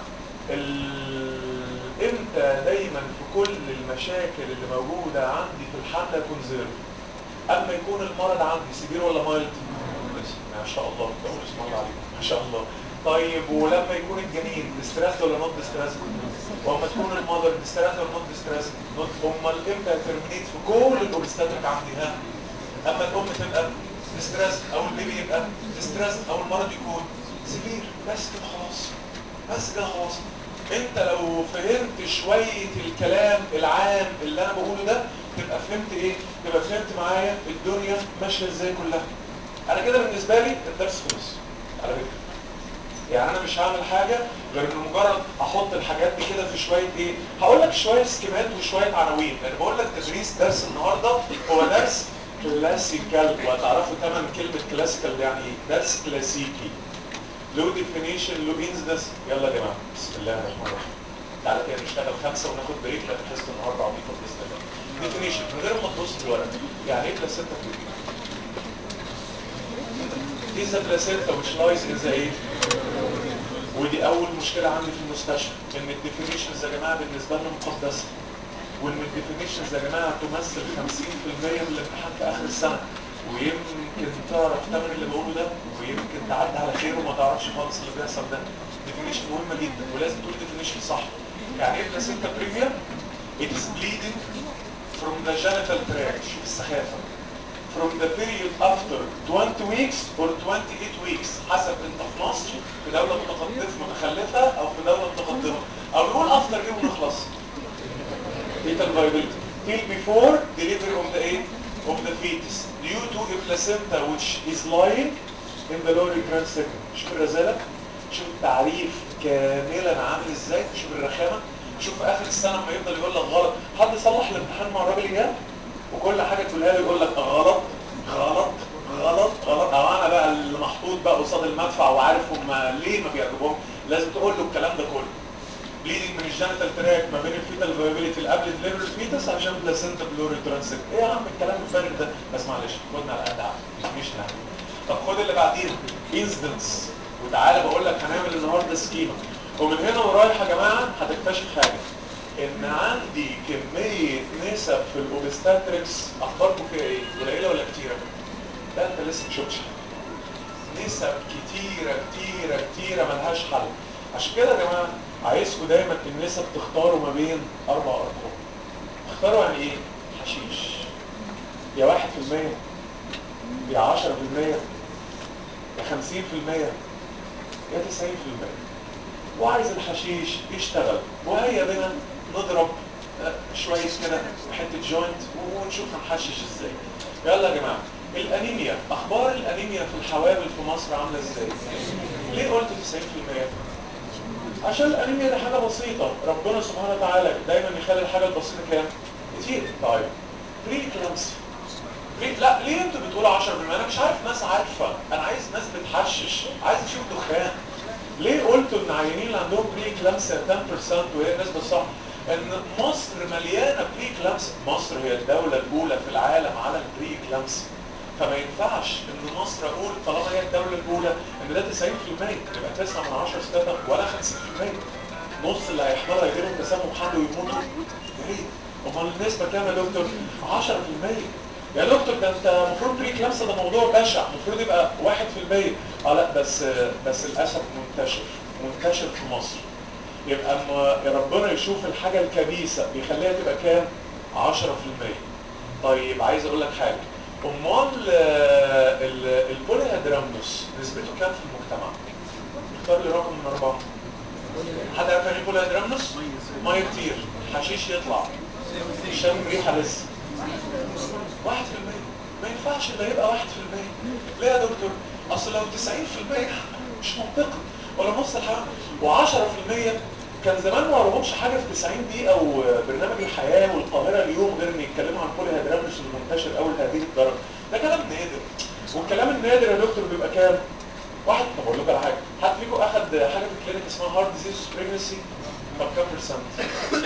امتى دايما في كل المشاكل اللي موجوده عندي في الحمله كونزيرف اما يكون المرض عندي سيفير ولا مايلد ما شاء الله بقول اسم الله عليكم ما شاء الله طيب ولما يكون الجنين ديستريس ولا نوت ديستريس واما تكون المذر ديستريس ولا نوت ديستريس امال امتى ترمينيت في كل الاوبستاتريك عندي ها اما الام تبقى ستريس او البيبي يبقى ستريس او المرض يكون سيفير بس كده خلاص بس كده خلاص انت لو فهمت شوية الكلام العام اللي انا بقوله ده تبقى فهمت ايه تبقى فهمت معايا الدنيا ماشية ازاي كلها انا كده بالنسبة لي الدرس خلص على فكرة يعني انا مش هعمل حاجة غير ان مجرد احط الحاجات دي كده في شوية ايه هقول لك شوية سكيمات وشوية عناوين لان بقول لك تدريس درس النهاردة هو درس كلاسيكال وهتعرفوا تمن كلمة كلاسيكال يعني ايه درس كلاسيكي لو ديفينيشن لو انسدنس يلا يا جماعه بسم الله الرحمن الرحيم تعالى كده نشتغل خمسه وناخد بريك لان حصه النهارده عميقه باذن الله ديفينيشن من غير ما تبص في الورق يعني ايه بلاسينتا بريفيا is a placenta which lies in the ايه ودي اول مشكله عندي في المستشفى ان الديفينيشنز يا جماعه بالنسبه لنا مقدسه وان الديفينيشنز يا جماعه تمثل 50% من الامتحان في اخر السنه ويمكن تعرف تمن اللي بقوله ده ويمكن تعدي على خير وما تعرفش خالص اللي بيحصل ده ديفينيشن مهمه جدا ولازم تقول ديفينيشن صح يعني ايه بلاسينتا بريفيا it is bleeding from the genital tract شوف السخافه from the period after 20 weeks or 28 weeks حسب انت في مصر في دوله متقدمه متخلفه او في دوله متقدمه او نقول after ايه ونخلص fetal viability till before delivery of the egg of the fetus due to a placenta which is lying in the lower uterine segment شوف الرسالة شوف التعريف كاملا عامل ازاي شوف الرخامة شوف في اخر السنة لما يفضل يقول لك غلط حد صلح الامتحان مع الراجل اياه وكل حاجة تقولها له يقول لك غلط غلط غلط غلط او انا بقى اللي محطوط بقى قصاد المدفع وعارف هم ليه ما بيعجبهم لازم تقول له الكلام ده كله بليدنج من الجنتال تراك ما بين الفيتال فايبيليتي اللي قبل دليفري الفيتس عشان بلاسنتا بلوري ترانسيت ايه يا عم الكلام الفارغ ده بس معلش خدنا على قد عقل مش نعم طب خد اللي بعديها انسدنس وتعالى بقول لك هنعمل النهارده سكيما ومن هنا ورايح يا جماعه هتكتشف حاجه ان عندي كميه نسب في الاوبستاتريكس اخباركم فيها ايه قليله ولا كتيره ده انت لسه ما شفتش حاجه نسب كتيره كتيره كتيره ملهاش حل عشان كده يا جماعه عايزكم دايما النسب تختاروا ما بين اربع ارقام اختاروا يعني ايه حشيش يا واحد في المية يا عشرة في المية يا خمسين في المية يا تسعين في المية وعايز الحشيش يشتغل وهيا بنا نضرب شوية كده حتة جوينت ونشوف هنحشش ازاي يلا يا جماعة الانيميا اخبار الانيميا في الحوامل في مصر عاملة ازاي ليه قلت 90% عشان الانيميا دي حاجه بسيطه ربنا سبحانه وتعالى دايما يخلي الحاجه البسيطه كام كتير طيب بري كلامسي بري لا ليه انتوا بتقولوا 10% انا مش عارف ناس عارفه انا عايز ناس بتحشش عايز اشوف دخان ليه قلتوا ان عيانين اللي عندهم بري كلامسي 10% وهي النسبه الصح ان مصر مليانه بري كلامسي مصر هي الدوله الاولى في العالم على البري كلامسي فما ينفعش ان مصر اقول طالما هي الدوله الاولى ان ده 90% يبقى 9 من 10 ستات ولا 50% نص اللي هيحضرها يجي لهم تسمم حمل ويموتوا ليه؟ امال النسبه كام يا دكتور؟ 10% يا دكتور ده انت المفروض بري كلامسة ده موضوع بشع المفروض يبقى 1% اه لا بس بس للاسف منتشر منتشر في مصر يبقى اما ربنا يشوف الحاجه الكبيسه بيخليها تبقى كام؟ 10% طيب عايز اقول لك حاجه امال البوليهيدرامنوس نسبته كام في المجتمع اختار لي رقم من اربعه حد عارف يعني ايه بوليهيدرامنوس ميه كتير حشيش يطلع شم ريحه لسه 1% ما ينفعش الا يبقى 1% ليه يا دكتور اصل لو 90% مش منطقي ولا نص الحمل و10% كان زمان ما وراهمش حاجه في 90 دقيقه وبرنامج الحياه والقاهره اليوم غير ان يتكلموا عن بولي هيدرامنس المنتشر قوي لهذه الدرجه ده كلام نادر والكلام النادر يا دكتور بيبقى كام؟ واحد طب اقول لكم على حاجه حد فيكم اخد حاجه في الكلينيك اسمها هارت ديزيز بريجنسي طب كام برسنت؟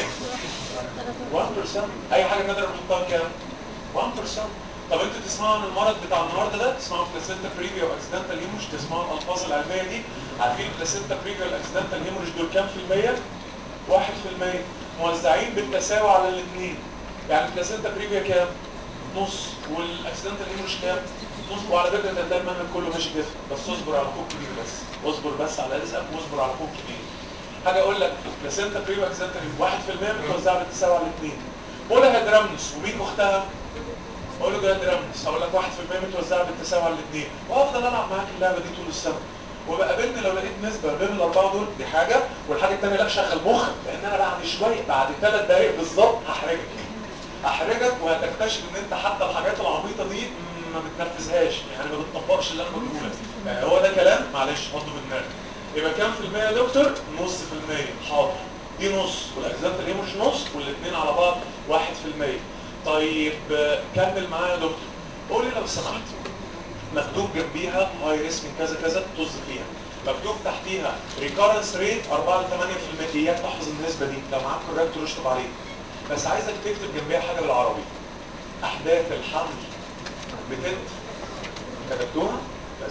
1% اي حاجه نادره بنحطها كام؟ 1% طب انتوا تسمعوا عن المرض بتاع النهارده ده تسمعوا بلاسينتا بريفيا واكسيدنتال هيموريج تسمعوا الالفاظ العلميه دي عارفين البلاسينتا بريفيا والاكسيدنتال هيموريج دول كام في الميه 1% موزعين بالتساوي على الاثنين يعني البلاسينتا بريفيا كام نص والاكسيدنتال هيموريج كام نص وعلى فكره ده ده المنهج كله ماشي كده بس اصبر على اخوك كبير بس اصبر بس على رزقك واصبر على اخوك كبير حاجه اقول لك بلاسينتا بريفيا واكسيدنتال 1% متوزعه بالتساوي على الاثنين بولا هيدرامنس ومين اختها اقول له جراند رامنس هقول لك 1% متوزعه بالتساوي على الاثنين وافضل العب معاك اللعبه دي طول السنه وبقابلني لو لقيت نسبه بين الاربعه دول دي حاجه والحاجه الثانيه لا شغل مخك لان انا بعد شويه بعد ثلاث دقائق بالظبط هحرجك احرجك وهتكتشف ان انت حتى الحاجات العبيطه دي مم، ما بتنفذهاش يعني ما بتطبقش اللي انا بقوله لك يعني هو ده كلام معلش حطه في دماغك يبقى كام في المية يا دكتور؟ نص في المية حاضر دي نص والاجزاء اللي مش نص والاثنين على بعض واحد في المية طيب آه، كمل معايا يا دكتور قول لي لو سمحت مكتوب جنبيها هاي ريسك من كذا كذا طز فيها مكتوب تحتيها ريكارنس ريت 4 ل 8% اياك تحفظ النسبه دي لو معاك كوريكتور اشطب عليه بس عايزك تكتب جنبيها حاجه بالعربي احداث الحمل بتت كتبتوها بس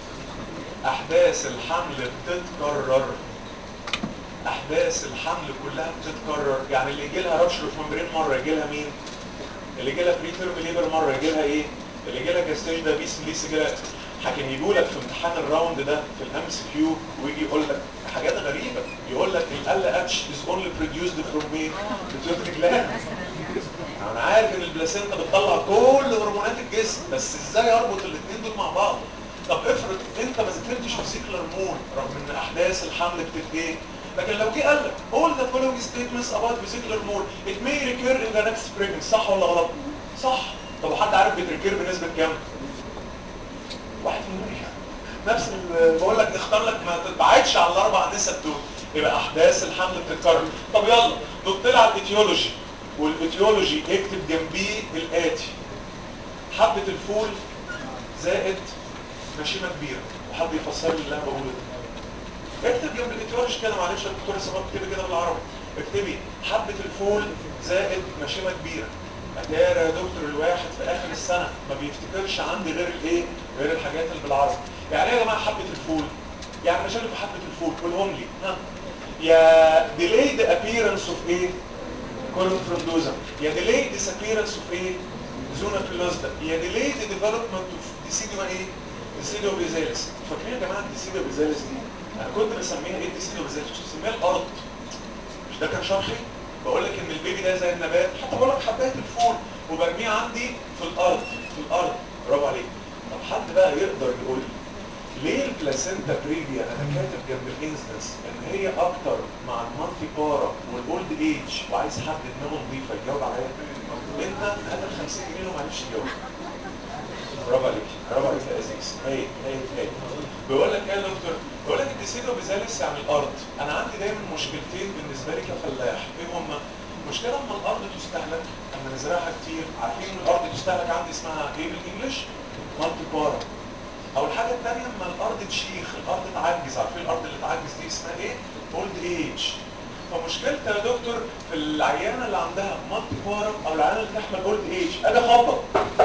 احداث الحمل بتتكرر احداث الحمل كلها بتتكرر يعني اللي يجي لها رابشر في ممبرين مره يجي لها مين اللي يجي لها بريتيرم ليبر مره يجي لها ايه اللي يجي لها جاستيج ده بيس ليس يجي لها حكم يجوا لك في امتحان الراوند ده في الام سي كيو ويجي يقول لك حاجات غريبه يقول لك ال اتش از اونلي بروديوسد فروم مين بتوتري جلاند انا عارف ان البلاسينتا بتطلع كل هرمونات الجسم بس ازاي اربط الاثنين دول مع بعض طب افرض انت ما ذاكرتش فيزيكال هرمون رغم ان احداث الحمل بتت ايه لكن لو جه قال لك all the following statements about physical hormone it may recur in the next pregnancy صح ولا غلط صح طب وحد عارف بتركير بنسبه كام واحد في المية نفس اللي بقول لك اختار لك ما تبعدش على الاربع نسب دول يبقى احداث الحمل بتتكرر طب يلا نط على الايتيولوجي والايتيولوجي اكتب جنبيه الاتي حبه الفول زائد مشيمه كبيره وحد يفسر لي اللي انا بقوله ده اكتب جنب الايتيولوجي كده معلش الدكتور صباح اكتبي كده بالعربي اكتبي حبه الفول زائد مشيمه كبيره اتاري يا دكتور الواحد في اخر السنه ما بيفتكرش عندي غير الايه غير الحاجات اللي بالعربي يعني ايه يا جماعه حبه الفول يعني مشاكل في حبه الفول قولهم لي ها يا delayed appearance of ايه كولونفرندوزا يا delayed disappearance of ايه زونا فيلوزدا يا delayed development of ديسيديوما ايه ديسيديو بيزالس فاكرين يا جماعه الديسيديو بيزالس دي انا كنت بسميها ايه الديسيديو بيزالس كنت بسميها الارض مش ده كان شرحي بقول لك ان البيبي ده زي النبات حتى بقول لك حبايه الفول وبرميه عندي في الارض في الارض برافو عليك طب حد بقى يقدر يقول لي ليه البلاسينتا بريفيا انا كاتب جنب الانسدنس ان هي اكتر مع المالتي بارا والاولد ايج وعايز حد دماغه نظيفه يجاوب عليا انت هات ال 50 جنيه ومعلش تجاوب برافو عليك برافو عليك يا ازيز هاي هاي هاي بيقول لك ايه يا دكتور بيقول لك الديسيدو بيزالس يعني الارض انا عندي دايما مشكلتين بالنسبه لي كفلاح ايه هما مشكله اما الارض تستهلك اما نزرعها كتير عارفين ان الارض تستهلك عندي اسمها ايه بالانجلش مالتي بارا او الحاجه الثانيه اما الارض تشيخ الارض تعجز عارفين الارض اللي تعجز دي اسمها ايه اولد ايج فمشكلتي يا دكتور في العيانه اللي عندها مالتي بارا او العيانه اللي تحمل اولد ايج اجي اخبط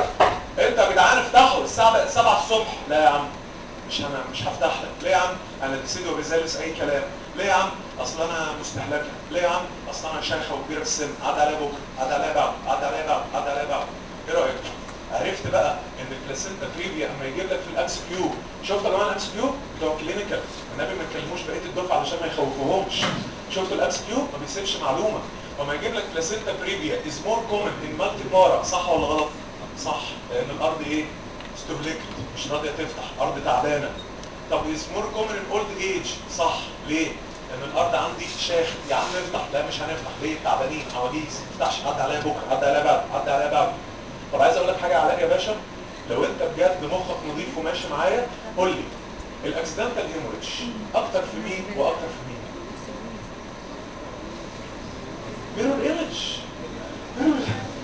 انت يا جدعان افتحوا الساعه بقت 7 الصبح لا يا عم مش انا مش هفتح لك ليه يا عم انا ديسيدو بيزالس اي كلام ليه يا عم اصل انا مستهلكه ليه يا عم اصل انا شيخه وكبيره في السن عدى عليا بكره عدى عليا بعد عدى عليا بعد عدى عليا بعد ايه رايك عرفت بقى ان البلاسينتا بريفيا اما يجيب لك في الامس كيو شفتوا يا جماعه الامس كيو بتوع كلينيكال النبي ما يكلموش بقيه الدفعه علشان ما يخوفوهمش شفتوا الامس كيو ما بيسيبش معلومه وما يجيب لك بلاسينتا بريفيا از مور كومن ان مالتي بارا صح ولا غلط صح لان الارض ايه استهلكت مش راضيه تفتح ارض تعبانه طب از مور كومن ان اولد ايج صح ليه لان الارض عندي شاخ يا عم افتح لا مش هنفتح ليه تعبانين عواجيز ما تفتحش عدى عليا بكره عدى عليا بعد عدى عليا بعد طب عايز اقول لك حاجه علاء يا باشا لو انت بجد مخك نظيف وماشي معايا قول لي الاكسيدنتال هيموريدج اكتر في مين واكتر في مين ميرور ايمج ميرور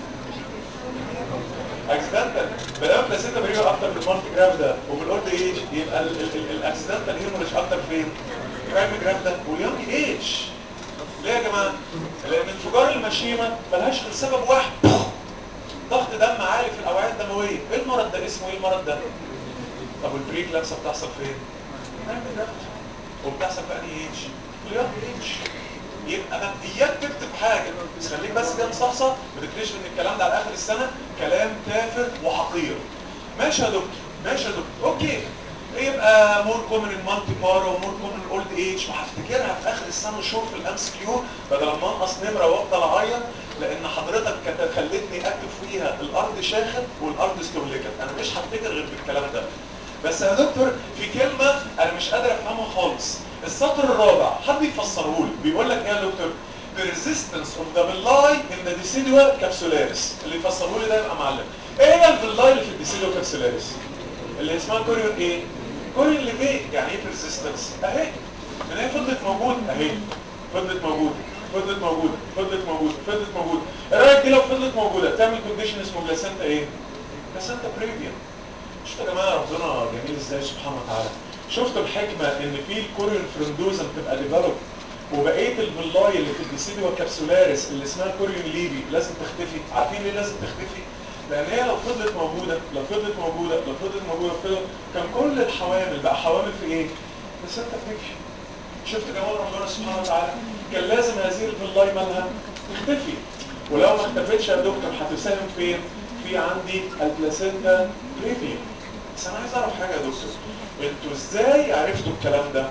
اكسيدنتال بلام بلاسينتا بريفا اكتر في المالتي جراف ده وفي الاولد ايج يبقى الاكسيدنتال هيموريدج اكتر فين برايم جراف ده واليونج ايج ليه يا جماعه لان انفجار المشيمه ملهاش غير سبب واحد ضغط دم عالي في الاوعيه الدمويه ايه المرض ده اسمه ايه المرض ده طب والبريك لابسه بتحصل فين برايم جراف وبتحصل في انهي ايج في اليونج ايج يبقى ما اياك تكتب حاجه بس خليك بس كده مصحصح وتكتشف ان الكلام ده على اخر السنه كلام تافه وحقير ماشي يا دكتور ماشي يا دكتور اوكي يبقى مور كومن المالتي بارا ومور كومن الاولد ايج وهفتكرها في اخر السنه شهور في الامس كيو بدل ما انقص نمره وافضل اعيط لان حضرتك كت- خلتني اكتب فيها الارض شاخت والارض استهلكت انا مش هفتكر غير بالكلام ده بس يا دكتور في كلمه انا مش قادر افهمها خالص السطر الرابع حد يفسره لي بيقول لك ايه يا دكتور The resistance of the villi in the decidual capsularis اللي يفسره لي ده يبقى معلم ايه هي الفيلاي اللي في الديسيديو كابسولاريس اللي اسمها كوريون ايه كوريون ليفي يعني ايه persistence اهي ان هي فضلت موجوده اهي فضلت موجوده فضلت موجوده فضلت موجوده فضلت موجوده ايه رايك دي لو فضلت موجوده تعمل كونديشن اسمه بلاسنتا ايه بلاسنتا بريفيا شفتوا يا جماعه ربنا جميل ازاي سبحانه وتعالى شفتوا الحكمه ان في الكوريون فرندوزم تبقى ديفلوب وبقيه الفيلاي اللي في الديسيديو كابسولاريس اللي اسمها كوريون ليبي لازم تختفي عارفين ليه لازم تختفي لان هي لو فضلت موجوده لو فضلت موجوده لو فضلت موجوده فضلت كان كل الحوامل بقى حوامل في ايه بس انت بريفيا شفت جمال ربنا سبحانه وتعالى كان لازم هذه الفيلاي مالها تختفي ولو ما اختفتش يا دكتور هتساهم فين في عندي البلاسينتا بريفيا بس انا عايز اعرف حاجه يا دكتور انتوا ازاي عرفتوا الكلام ده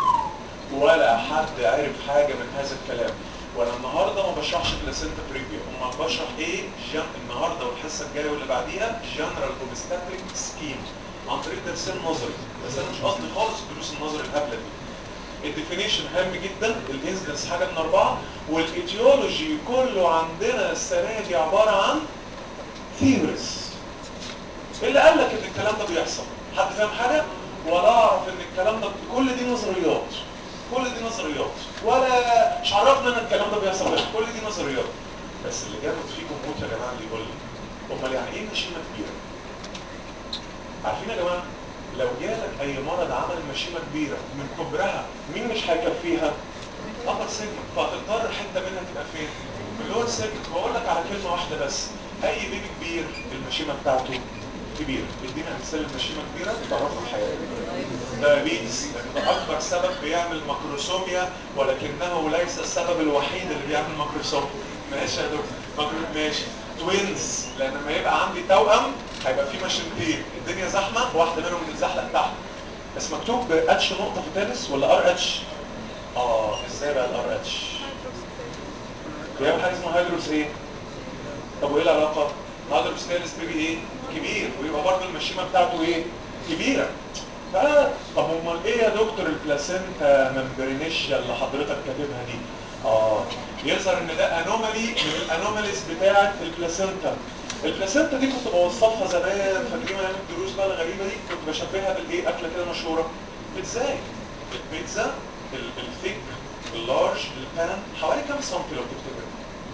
ولا حد عرف حاجه من هذا الكلام وانا النهارده ما بشرحش بلاسينتا بريفيا امال بشرح ايه جن... النهارده والحصه الجايه واللي بعديها جنرال اوبستاتريك سكيم عن طريق درسين نظري بس انا مش قصدي خالص دروس النظري الهبله دي الديفينيشن هام جدا الانسدنس حاجه من اربعه والايتيولوجي كله عندنا السنه دي عباره عن ثيوريز اللي قال لك ان الكلام ده بيحصل حد فاهم حاجه ولا اعرف ان الكلام ده كل دي نظريات كل دي نظريات ولا مش عرفنا ان الكلام ده بيحصل بس كل دي نظريات بس اللي جامد فيكم موت يا جماعه اللي يقول لي امال يعني ايه مشيمه كبيره عارفين يا جماعه لو جالك اي مرض عمل مشيمه كبيره من كبرها مين مش هيكفيها ابر سيجمنت فهتضطر حته منها تبقى فين في اللور سيجمنت واقول لك على كلمه واحده بس اي بيبي كبير المشيمه بتاعته كبيره ادينا امثال المشيمه كبيره تعرفوا الحياه دايابيتس لان ده اكبر سبب بيعمل ماكروسوميا ولكنه ليس السبب الوحيد اللي بيعمل ماكروسوميا ماشي يا دكتور ماكرو ماشي توينز لان لما يبقى عندي توأم هيبقى في ماشينتين الدنيا زحمه واحده منهم بتتزحلق تحت بس مكتوب اتش نقطه في تالس ولا ار اتش اه ازاي بقى الار اتش بيعمل حاجه اسمها هيدروس ايه طب وايه العلاقه هيدروس تالس بيبي ايه كبير ويبقى برضه المشيمه بتاعته ايه كبيره ف طب امال ايه يا دكتور البلاسينتا ممبرينيشيا اللي حضرتك كاتبها دي اه يظهر ان ده انومالي من الانوماليز بتاعه البلاسينتا البلاسينتا دي كنت بوصفها زمان فاكرين ايام الدروس بقى الغريبه دي كنت بشبهها بالايه اكله كده مشهوره ازاي البيتزا ال- الثيك اللارج البان حوالي كام سنتي لو تفتكر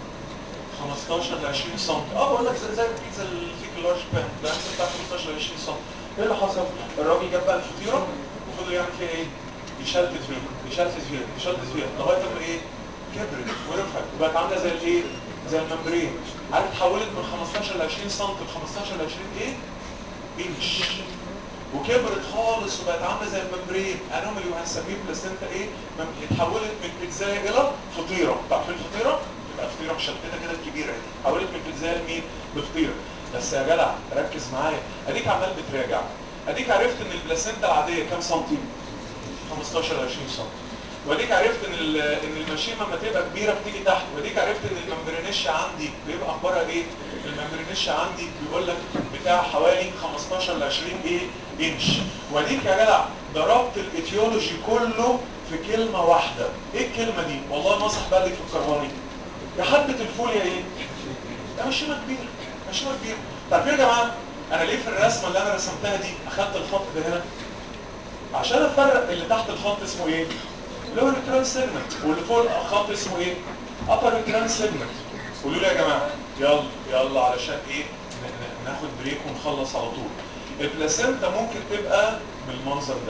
15 ل 20 سم اه بقول لك زي زي البيتزا الثيك اللارج بان ده بتاع 15 ل 20 سم ايه اللي حصل الراجل جاب بقى الفطيره وفضل يعمل فيها ايه يشلتت فيها يشلتت فيها يشلتت فيها لغايه ما ايه كبرت ورفعت وبقت عامله زي الايه زي الممبرين عارف اتحولت من 15 ل 20 سم ل 15 ل 20 ايه انش وكبرت خالص وبقت عامله زي الممبرين انومالي وهنسميه بلاسنتا ايه مم- اتحولت من بيتزايه الى فطيره تعرفين الفطيره تبقى فطيره مشلتته كده كبيره اهي اتحولت من بيتزايه لمين لفطيره بس يا جدع ركز معايا اديك عمال بتراجع اديك عرفت ان البلاسنتا العاديه كام سنتي 15 ل 20 سم واديك عرفت ان ال- ان المشيمه لما تبقى كبيره بتيجي تحت واديك عرفت ان الممبرينيش عندي بيبقى اخبارها ايه الممبرينيش عندي بيقول لك بتاع حوالي 15 ل 20 ايه انش واديك يا جدع ضربت الايتيولوجي كله في كلمه واحده ايه الكلمه دي والله ناصح بقى اللي يفكرها لي يا حبه الفول يا ايه ده مشيمه كبيره مشيمه كبيره طب يا جماعه انا ليه في الرسمه اللي انا رسمتها دي اخدت الخط ده هنا عشان افرق اللي تحت الخط اسمه ايه لور ترانس سيجمنت واللي فوق الخط اسمه ايه ابر ترانس سيجمنت قولوا لي يا جماعه يلا يلا علشان ايه ن- ن- ناخد بريك ونخلص على طول البلاسينتا ممكن تبقى بالمنظر ده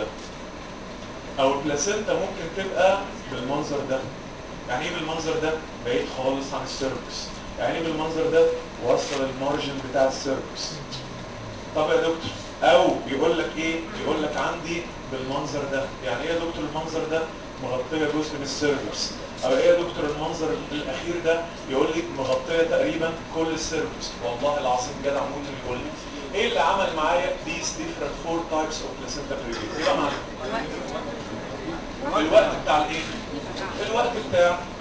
او البلاسينتا ممكن تبقى بالمنظر ده يعني ايه بالمنظر ده بعيد خالص عن السيركس يعني ايه بالمنظر ده وصل المارجن بتاع السيركس طب يا دكتور او بيقول لك ايه بيقول لك عندي بالمنظر ده يعني ايه يا دكتور المنظر ده مغطيه جزء من السيرفكس او ايه يا دكتور المنظر الاخير ده يقول لي مغطيه تقريبا كل السيرفكس والله العظيم جدع موت اللي يقول لي ايه اللي عمل معايا these different four types of placenta preview ايه بقى معايا الوقت بتاع الايه الوقت بتاع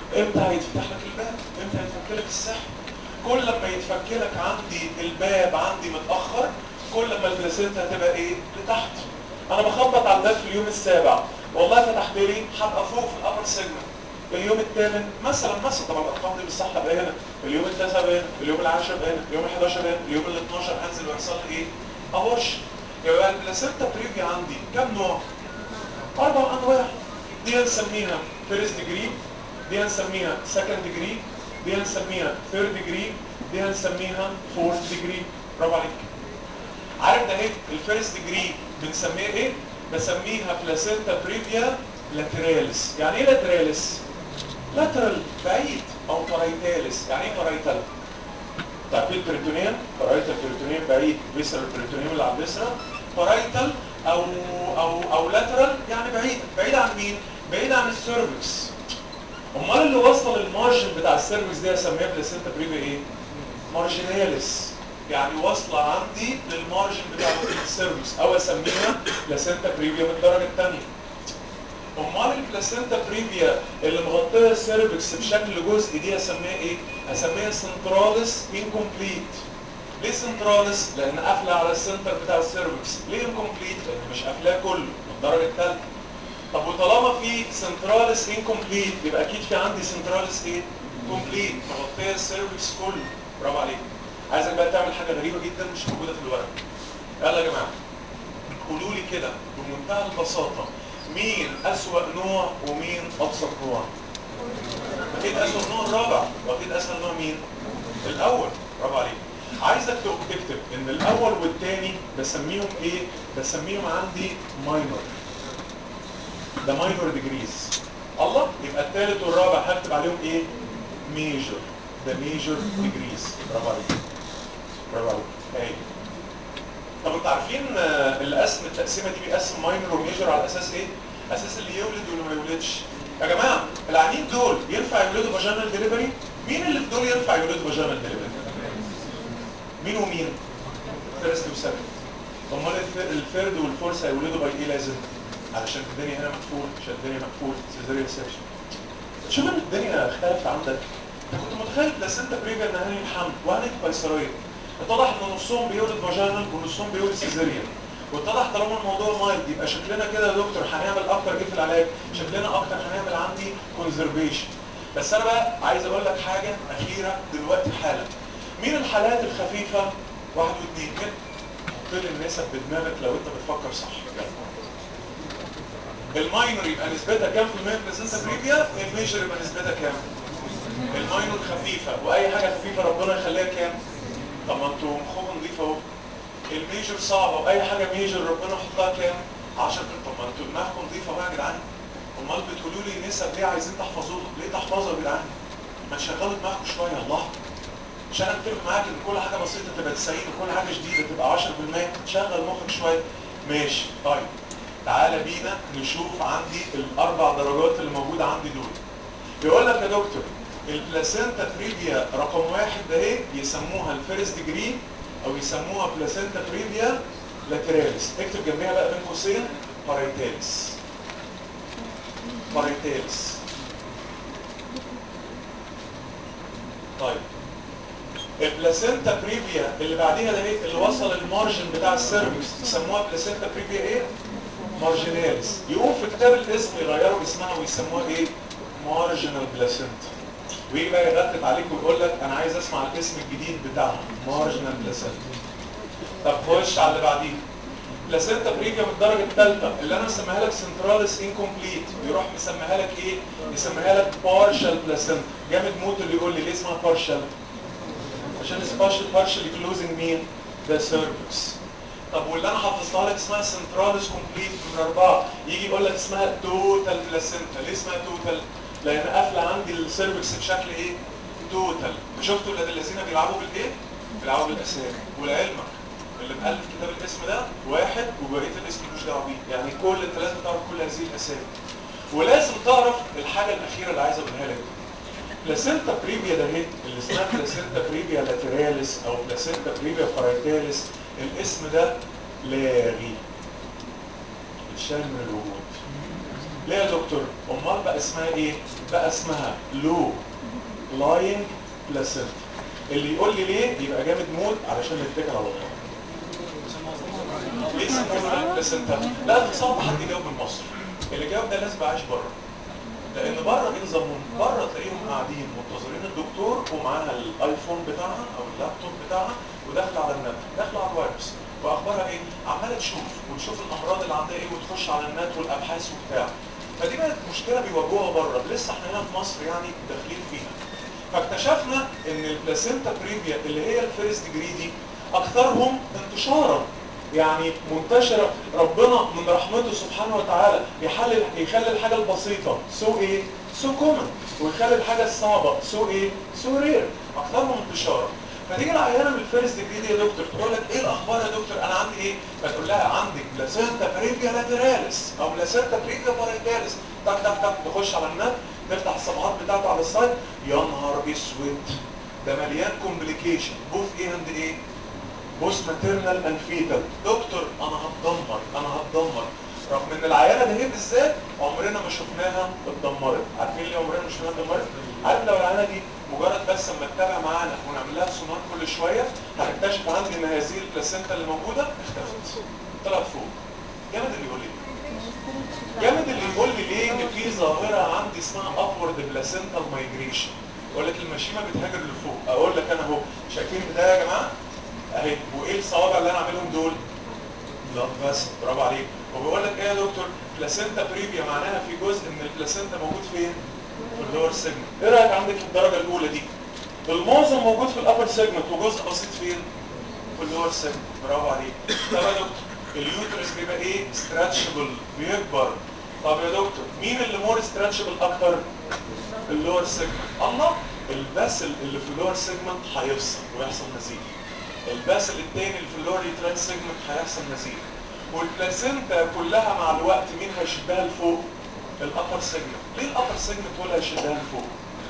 امتى هيتفتح لك الباب امتى هيتفك لك السحر كل لما يتفك لك عندي الباب عندي متاخر كل ما البلاسينتا هتبقى ايه لتحت انا بخبط على الباب في اليوم السابع والله فتحت لي هبقى فوق في الابر سيجمنت اليوم الثامن مثلا مثلا طبعا الارقام دي بالصح بقى هنا اليوم التاسع بقى هنا اليوم العاشر بقى هنا اليوم ال11 بقى هنا اليوم ال12 هنزل ويحصل لي ايه ابورش يبقى البلاسينتا بريفي عندي كم نوع اربع انواع دي هنسميها فيرست ديجري دي هنسميها سكند ديجري دي هنسميها ثيرد ديجري دي هنسميها فورث ديجري برافو عليك عارف ده ايه الفيرست ديجري بنسميها ايه بسميها بلاسينتا بريفيا لاتراليس يعني ايه لاتراليس لاترال بعيد او بارايتاليس يعني ايه بارايتال تعرفين البريتونيوم بارايتال بريتونيوم بعيد فيسرال البريتونيوم اللي على الفيسرا بارايتال او او او لاترال يعني بعيد بعيد عن مين بعيد عن السيرفكس امال اللي وصل للمارجن بتاع السيرفكس دي اسميها بلاسينتا بريفيا ايه مارجيناليس يعني واصله عندي للمارجن بتاع السيرفكس او اسميها بلاسينتا بريفيا من الدرجه الثانيه امال البلاسينتا بريفيا اللي مغطيه السيرفكس بشكل جزئي دي اسميها ايه اسميها سنتراليس انكمبليت ليه سنتراليس لان قافله على السنتر بتاع السيرفكس ليه انكمبليت لان مش قافلاه كله من الدرجه الثالثه طب وطالما في سنتراليس انكمبليت يبقى اكيد في عندي سنتراليس ايه كومبليت مغطيه السيرفكس كله برافو عليك عايزك بقى تعمل حاجه غريبه جدا مش موجوده في الورق يلا يا جماعه قولوا لي كده بمنتهى البساطه مين اسوأ نوع ومين ابسط نوع اكيد اسوأ نوع الرابع واكيد اسهل نوع مين الاول برافو عليك عايزك تكتب ان الاول والثاني بسميهم ايه بسميهم عندي ماينور ده ماينور ديجريز الله يبقى الثالث والرابع هكتب عليهم ايه ميجر ده ميجر ديجريز برافو عليك برافو عليك اهي طب انتوا عارفين آه، اللي قسم التقسيمه دي بيقسم ماينر وميجر على اساس ايه اساس اللي يولد واللي ما يولدش يا جماعه العيانين دول ينفع يولدوا فاجينال ديليفري مين اللي في دول ينفع يولدوا فاجينال ديليفري مين ومين فيرست وسكند امال الف- الثيرد والفورث هيولدوا باي ايه لازم علشان الدنيا هنا مقفول عشان الدنيا مقفول سيزاريان سيكشن شوف ان الدنيا اختلفت عندك انت كنت متخيل بلاسينتا بريفيا انها هي الحمل وهنك قيصريه اتضح ان نصهم بيولد فاجينال ونصهم بيولد سيزاريان واتضح طالما الموضوع مايلد يبقى شكلنا كده يا دكتور هنعمل اكتر ايه في العلاج شكلنا اكتر هنعمل عندي كونزرفيشن بس انا بقى عايز اقول لك حاجه اخيره دلوقتي حالا مين الحالات الخفيفه واحد واثنين كده حط لي النسب بدماغك لو انت بتفكر صح يلا. الماينور يبقى نسبتها كام في المية بلاسينتا بريفيا الميجر يبقى نسبتها كام الماينور خفيفة واي حاجة خفيفة ربنا يخليها كام طب ما انتوا مخكم نضيف اهو الميجر صعبة واي حاجة ميجر ربنا يحطها كام 10 طب ما انتوا دماغكم نضيفة بقى يا جدعان امال بتقولوا لي نسب ليه عايزين تحفظوها ليه تحفظوا يا جدعان ما تشغلوا دماغكم شوية الله مش انا اتفق معاك ان كل حاجه بسيطه تبقى 90 وكل حاجه شديده تبقى 10% تشغل مخك شويه ماشي طيب تعالى بينا نشوف عندي الاربع درجات اللي موجوده عندي دول بيقول لك يا دكتور البلاسينتا بريفيا رقم واحد ده ايه يسموها الفيرست ديجري او يسموها بلاسينتا بريفيا لاتراليس اكتب جنبيها بقى بين قوسين بارايتاليس بارايتاليس طيب البلاسينتا بريفيا اللي بعديها ده ايه اللي وصل المارجن بتاع السيرفكس يسموها بلاسينتا بريفيا ايه مارجيناليس يقوم في كتاب الاسم يغيروا اسمها ويسموها ايه مارجنال بلاسينتا ويجي بقى يغتت عليك ويقول لك انا عايز اسمع الاسم الجديد بتاعها مارجنال بلاسينتا طب خش على اللي بعديه بلاسينتا بريفيا من الدرجه الثالثه اللي انا مسميها لك سنتراليس انكمبليت يروح مسميها لك ايه يسميها لك بارشال بلاسينتا جامد موت اللي يقول لي ليه اسمها بارشال عشان سباشل بارشلي كلوزنج مين ده سيرفكس طب واللي انا حافظها لك اسمها سنتراليس كومبليت من اربعه يجي يقول لك اسمها توتال بلاسينتا ليه اسمها توتال لان قافله عندي السيرفكس بشكل ايه توتال شفتوا ولاد الذين بيلعبوا بالايه بيلعبوا بالاسامي ولعلمك اللي مؤلف كتاب الاسم ده واحد وبقيه الاسم ملوش دعوه بيه يعني كل انت لازم تعرف كل هذه الاسامي ولازم تعرف الحاجه الاخيره اللي عايز اقولها لك بلاسينتا بريفيا ده اهي اللي اسمها بلاسينتا بريفيا لاتراليس او بلاسينتا بريفيا بارايتاليس الاسم ده لاغي اتشال من الوجود ليه يا دكتور امال بقى اسمها ايه بقى اسمها لو لاينج بلاسنتا اللي يقول لي ليه يبقى جامد موت علشان نتكل على الله ليه سموها بلاسنتا لا ده صعب حد يجاوب من مصر اللي جاوب ده لازم عايش بره لان بره ايه نظامهم بره تلاقيهم قاعدين منتظرين الدكتور ومعاها الايفون بتاعها او اللابتوب بتاعها وداخله على النت داخله على الوايرس واخبارها ايه عماله تشوف وتشوف الامراض اللي عندها ايه وتخش على النت والابحاث وبتاع فدي بقت مشكله بيواجهوها بره لسه احنا هنا في مصر يعني داخلين فيها فاكتشفنا ان البلاسينتا بريفيا اللي هي الفيرست ديجري دي اكثرهم انتشارا يعني منتشرة ربنا من رحمته سبحانه وتعالى يحلل يخلي الحاجة البسيطة سو ايه سو كومن ويخلي الحاجة الصعبة سو ايه سو رير اكثرهم انتشارا فتيجي العيانه من الفيرست ديجري دي يا دكتور تقول لك ايه الاخبار يا دكتور انا عندي ايه فتقول لها عندك بلاسينتا بريفيا لاتراليس او بلاسينتا بريفيا بارايتاليس تك تك تك تخش على النت تفتح الصفحات بتاعته على السايت يا نهار اسود ده مليان كومبليكيشن بوث ايه اند ايه بوث ماتيرنال اند فيتال دكتور انا هتدمر انا هتدمر رغم ان العيانه دي هي بالذات عمرنا ما شفناها اتدمرت عارفين ليه عمرنا ما شفناها اتدمرت عارف لو العيانه دي مجرد بس اما تتابع معانا ونعمل لها سونار كل شويه هنكتشف عندي ان هذه البلاسينتا اللي موجوده اختفت طلعت فوق جامد اللي يقول لي جامد اللي يقول لي ليه ان في ظاهره عندي اسمها ابورد بلاسينتال مايجريشن يقول لك المشيمه بتهاجر لفوق اقول لك انا اهو شايفين ده يا جماعه اهي وايه الصوابع اللي انا عاملهم دول بلاد بس برافو عليك وبيقول لك ايه يا دكتور بلاسينتا بريفيا معناها في جزء من البلاسينتا موجود فين في اللور سيجمنت ايه رايك عندك في الدرجه الاولى دي المعظم موجود في الابر سيجمنت وجزء بسيط فين في اللور سيجمنت برافو عليك طب يا دكتور اليوترس بيبقى ايه ستراتشبل بيكبر طب يا دكتور مين اللي مور ستراتشبل اكتر اللور سيجمنت الله الباسل اللي في اللور سيجمنت هيفصل ويحصل نزيف الباسل التاني اللي في اللور يوترال سيجمنت هيحصل نزيف والبلاسينتا كلها مع الوقت مين هيشدها لفوق الابر سيجمنت ليه الابر سيجمنت هو اللي هيشدها لفوق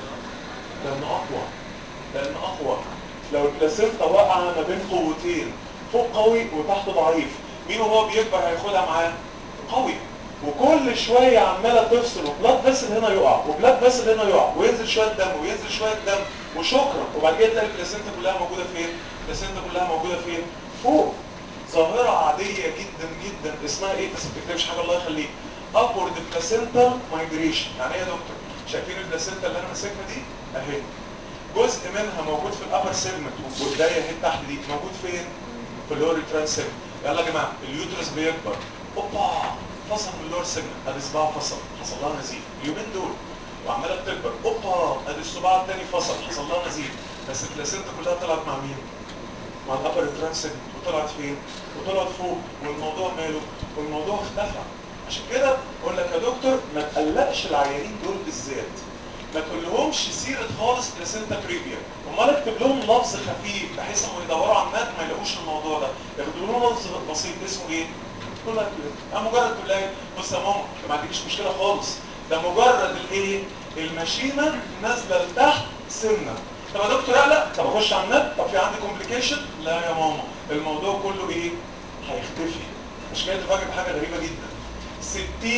لانه اقوى لان اقوى لو البلاسينتا واقعه ما بين قوتين فوق قوي وتحت ضعيف مين وهو بيكبر هياخدها معاه قوي وكل شويه عماله تفصل وبلاد فيسل هنا يقع وبلاد فيسل هنا يقع وينزل شويه دم وينزل شويه دم وشكرا وبعد كده تلاقي البلاسينتا كلها موجوده فين البلاسينتا كلها موجوده فين فوق ظاهره عاديه جدا جدا اسمها ايه بس ما تكتبش حاجه الله يخليك upward placental migration يعني ايه يا دكتور شايفين البلاسينتا اللي انا ماسكها دي اهي جزء منها موجود في الابر سيجمنت والجايه اهي تحت دي موجود فين في اللور ترانسيجمنت يلا يا جماعه اليوترس بيكبر اوبا فصل من اللور سيجمنت ادي صباعه فصل حصل لها نزيف اليومين دول وعماله بتكبر اوبا ادي الصباع الثاني فصل حصل لها نزيف بس البلاسينتا كلها طلعت مع مين؟ مع الابر ترانسيجمنت وطلعت فين؟ وطلعت فوق والموضوع ماله؟ والموضوع اختفى عشان كده بقول لك يا دكتور ما تقلقش العيانين دول بالذات ما تقولهمش سيره خالص بلاسينتا بريفيا امال اكتب لهم لفظ خفيف بحيث انهم يدوروا على النت ما يلاقوش الموضوع ده ياخدوا لهم لفظ بسيط اسمه ايه؟ تقول لك انا مجرد تقول لها بص يا ماما ما عندكيش مشكله خالص ده مجرد الايه؟ المشيمه نازله لتحت سنه طب يا دكتور لا طب اخش على النت طب في عندي كومبليكيشن لا يا ماما الموضوع كله ايه؟ هيختفي مش كده تفاجئ بحاجه غريبه جدا 60%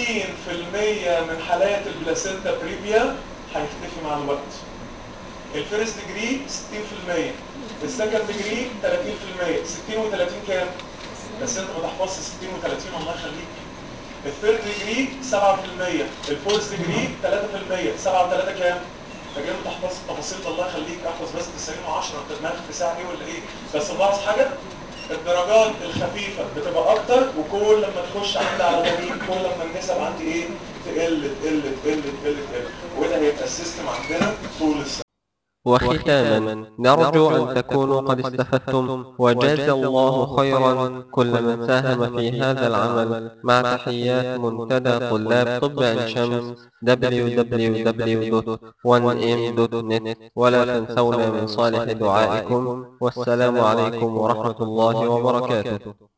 من حالات البلاسينتا بريفيا هيختفي مع الوقت الفيرست ديجري 60% السكند ديجري 30% 60 و30 كام؟ بس انت ما تحفظش 60 و30 الله يخليك الثيرد ديجري 7% الفورث ديجري 3% 7 و3 كام؟ انت جاي تحفظ التفاصيل ده الله يخليك احفظ بس 90 و10 انت دماغك في ساعه ايه ولا ايه؟ بس ملاحظ حاجه الدرجات الخفيفة بتبقى اكتر وكل لما تخش عندي على جميل كل لما النسب عندي ايه تقل تقل تقل تقل تقل وده هيبقى السيستم عندنا طول السنة وختاما نرجو أن تكونوا قد استفدتم وجاز الله خيرا كل من ساهم في هذا العمل مع تحيات منتدى طلاب طب عين شمس www.1m.net ولا تنسونا من صالح دعائكم والسلام عليكم ورحمة الله وبركاته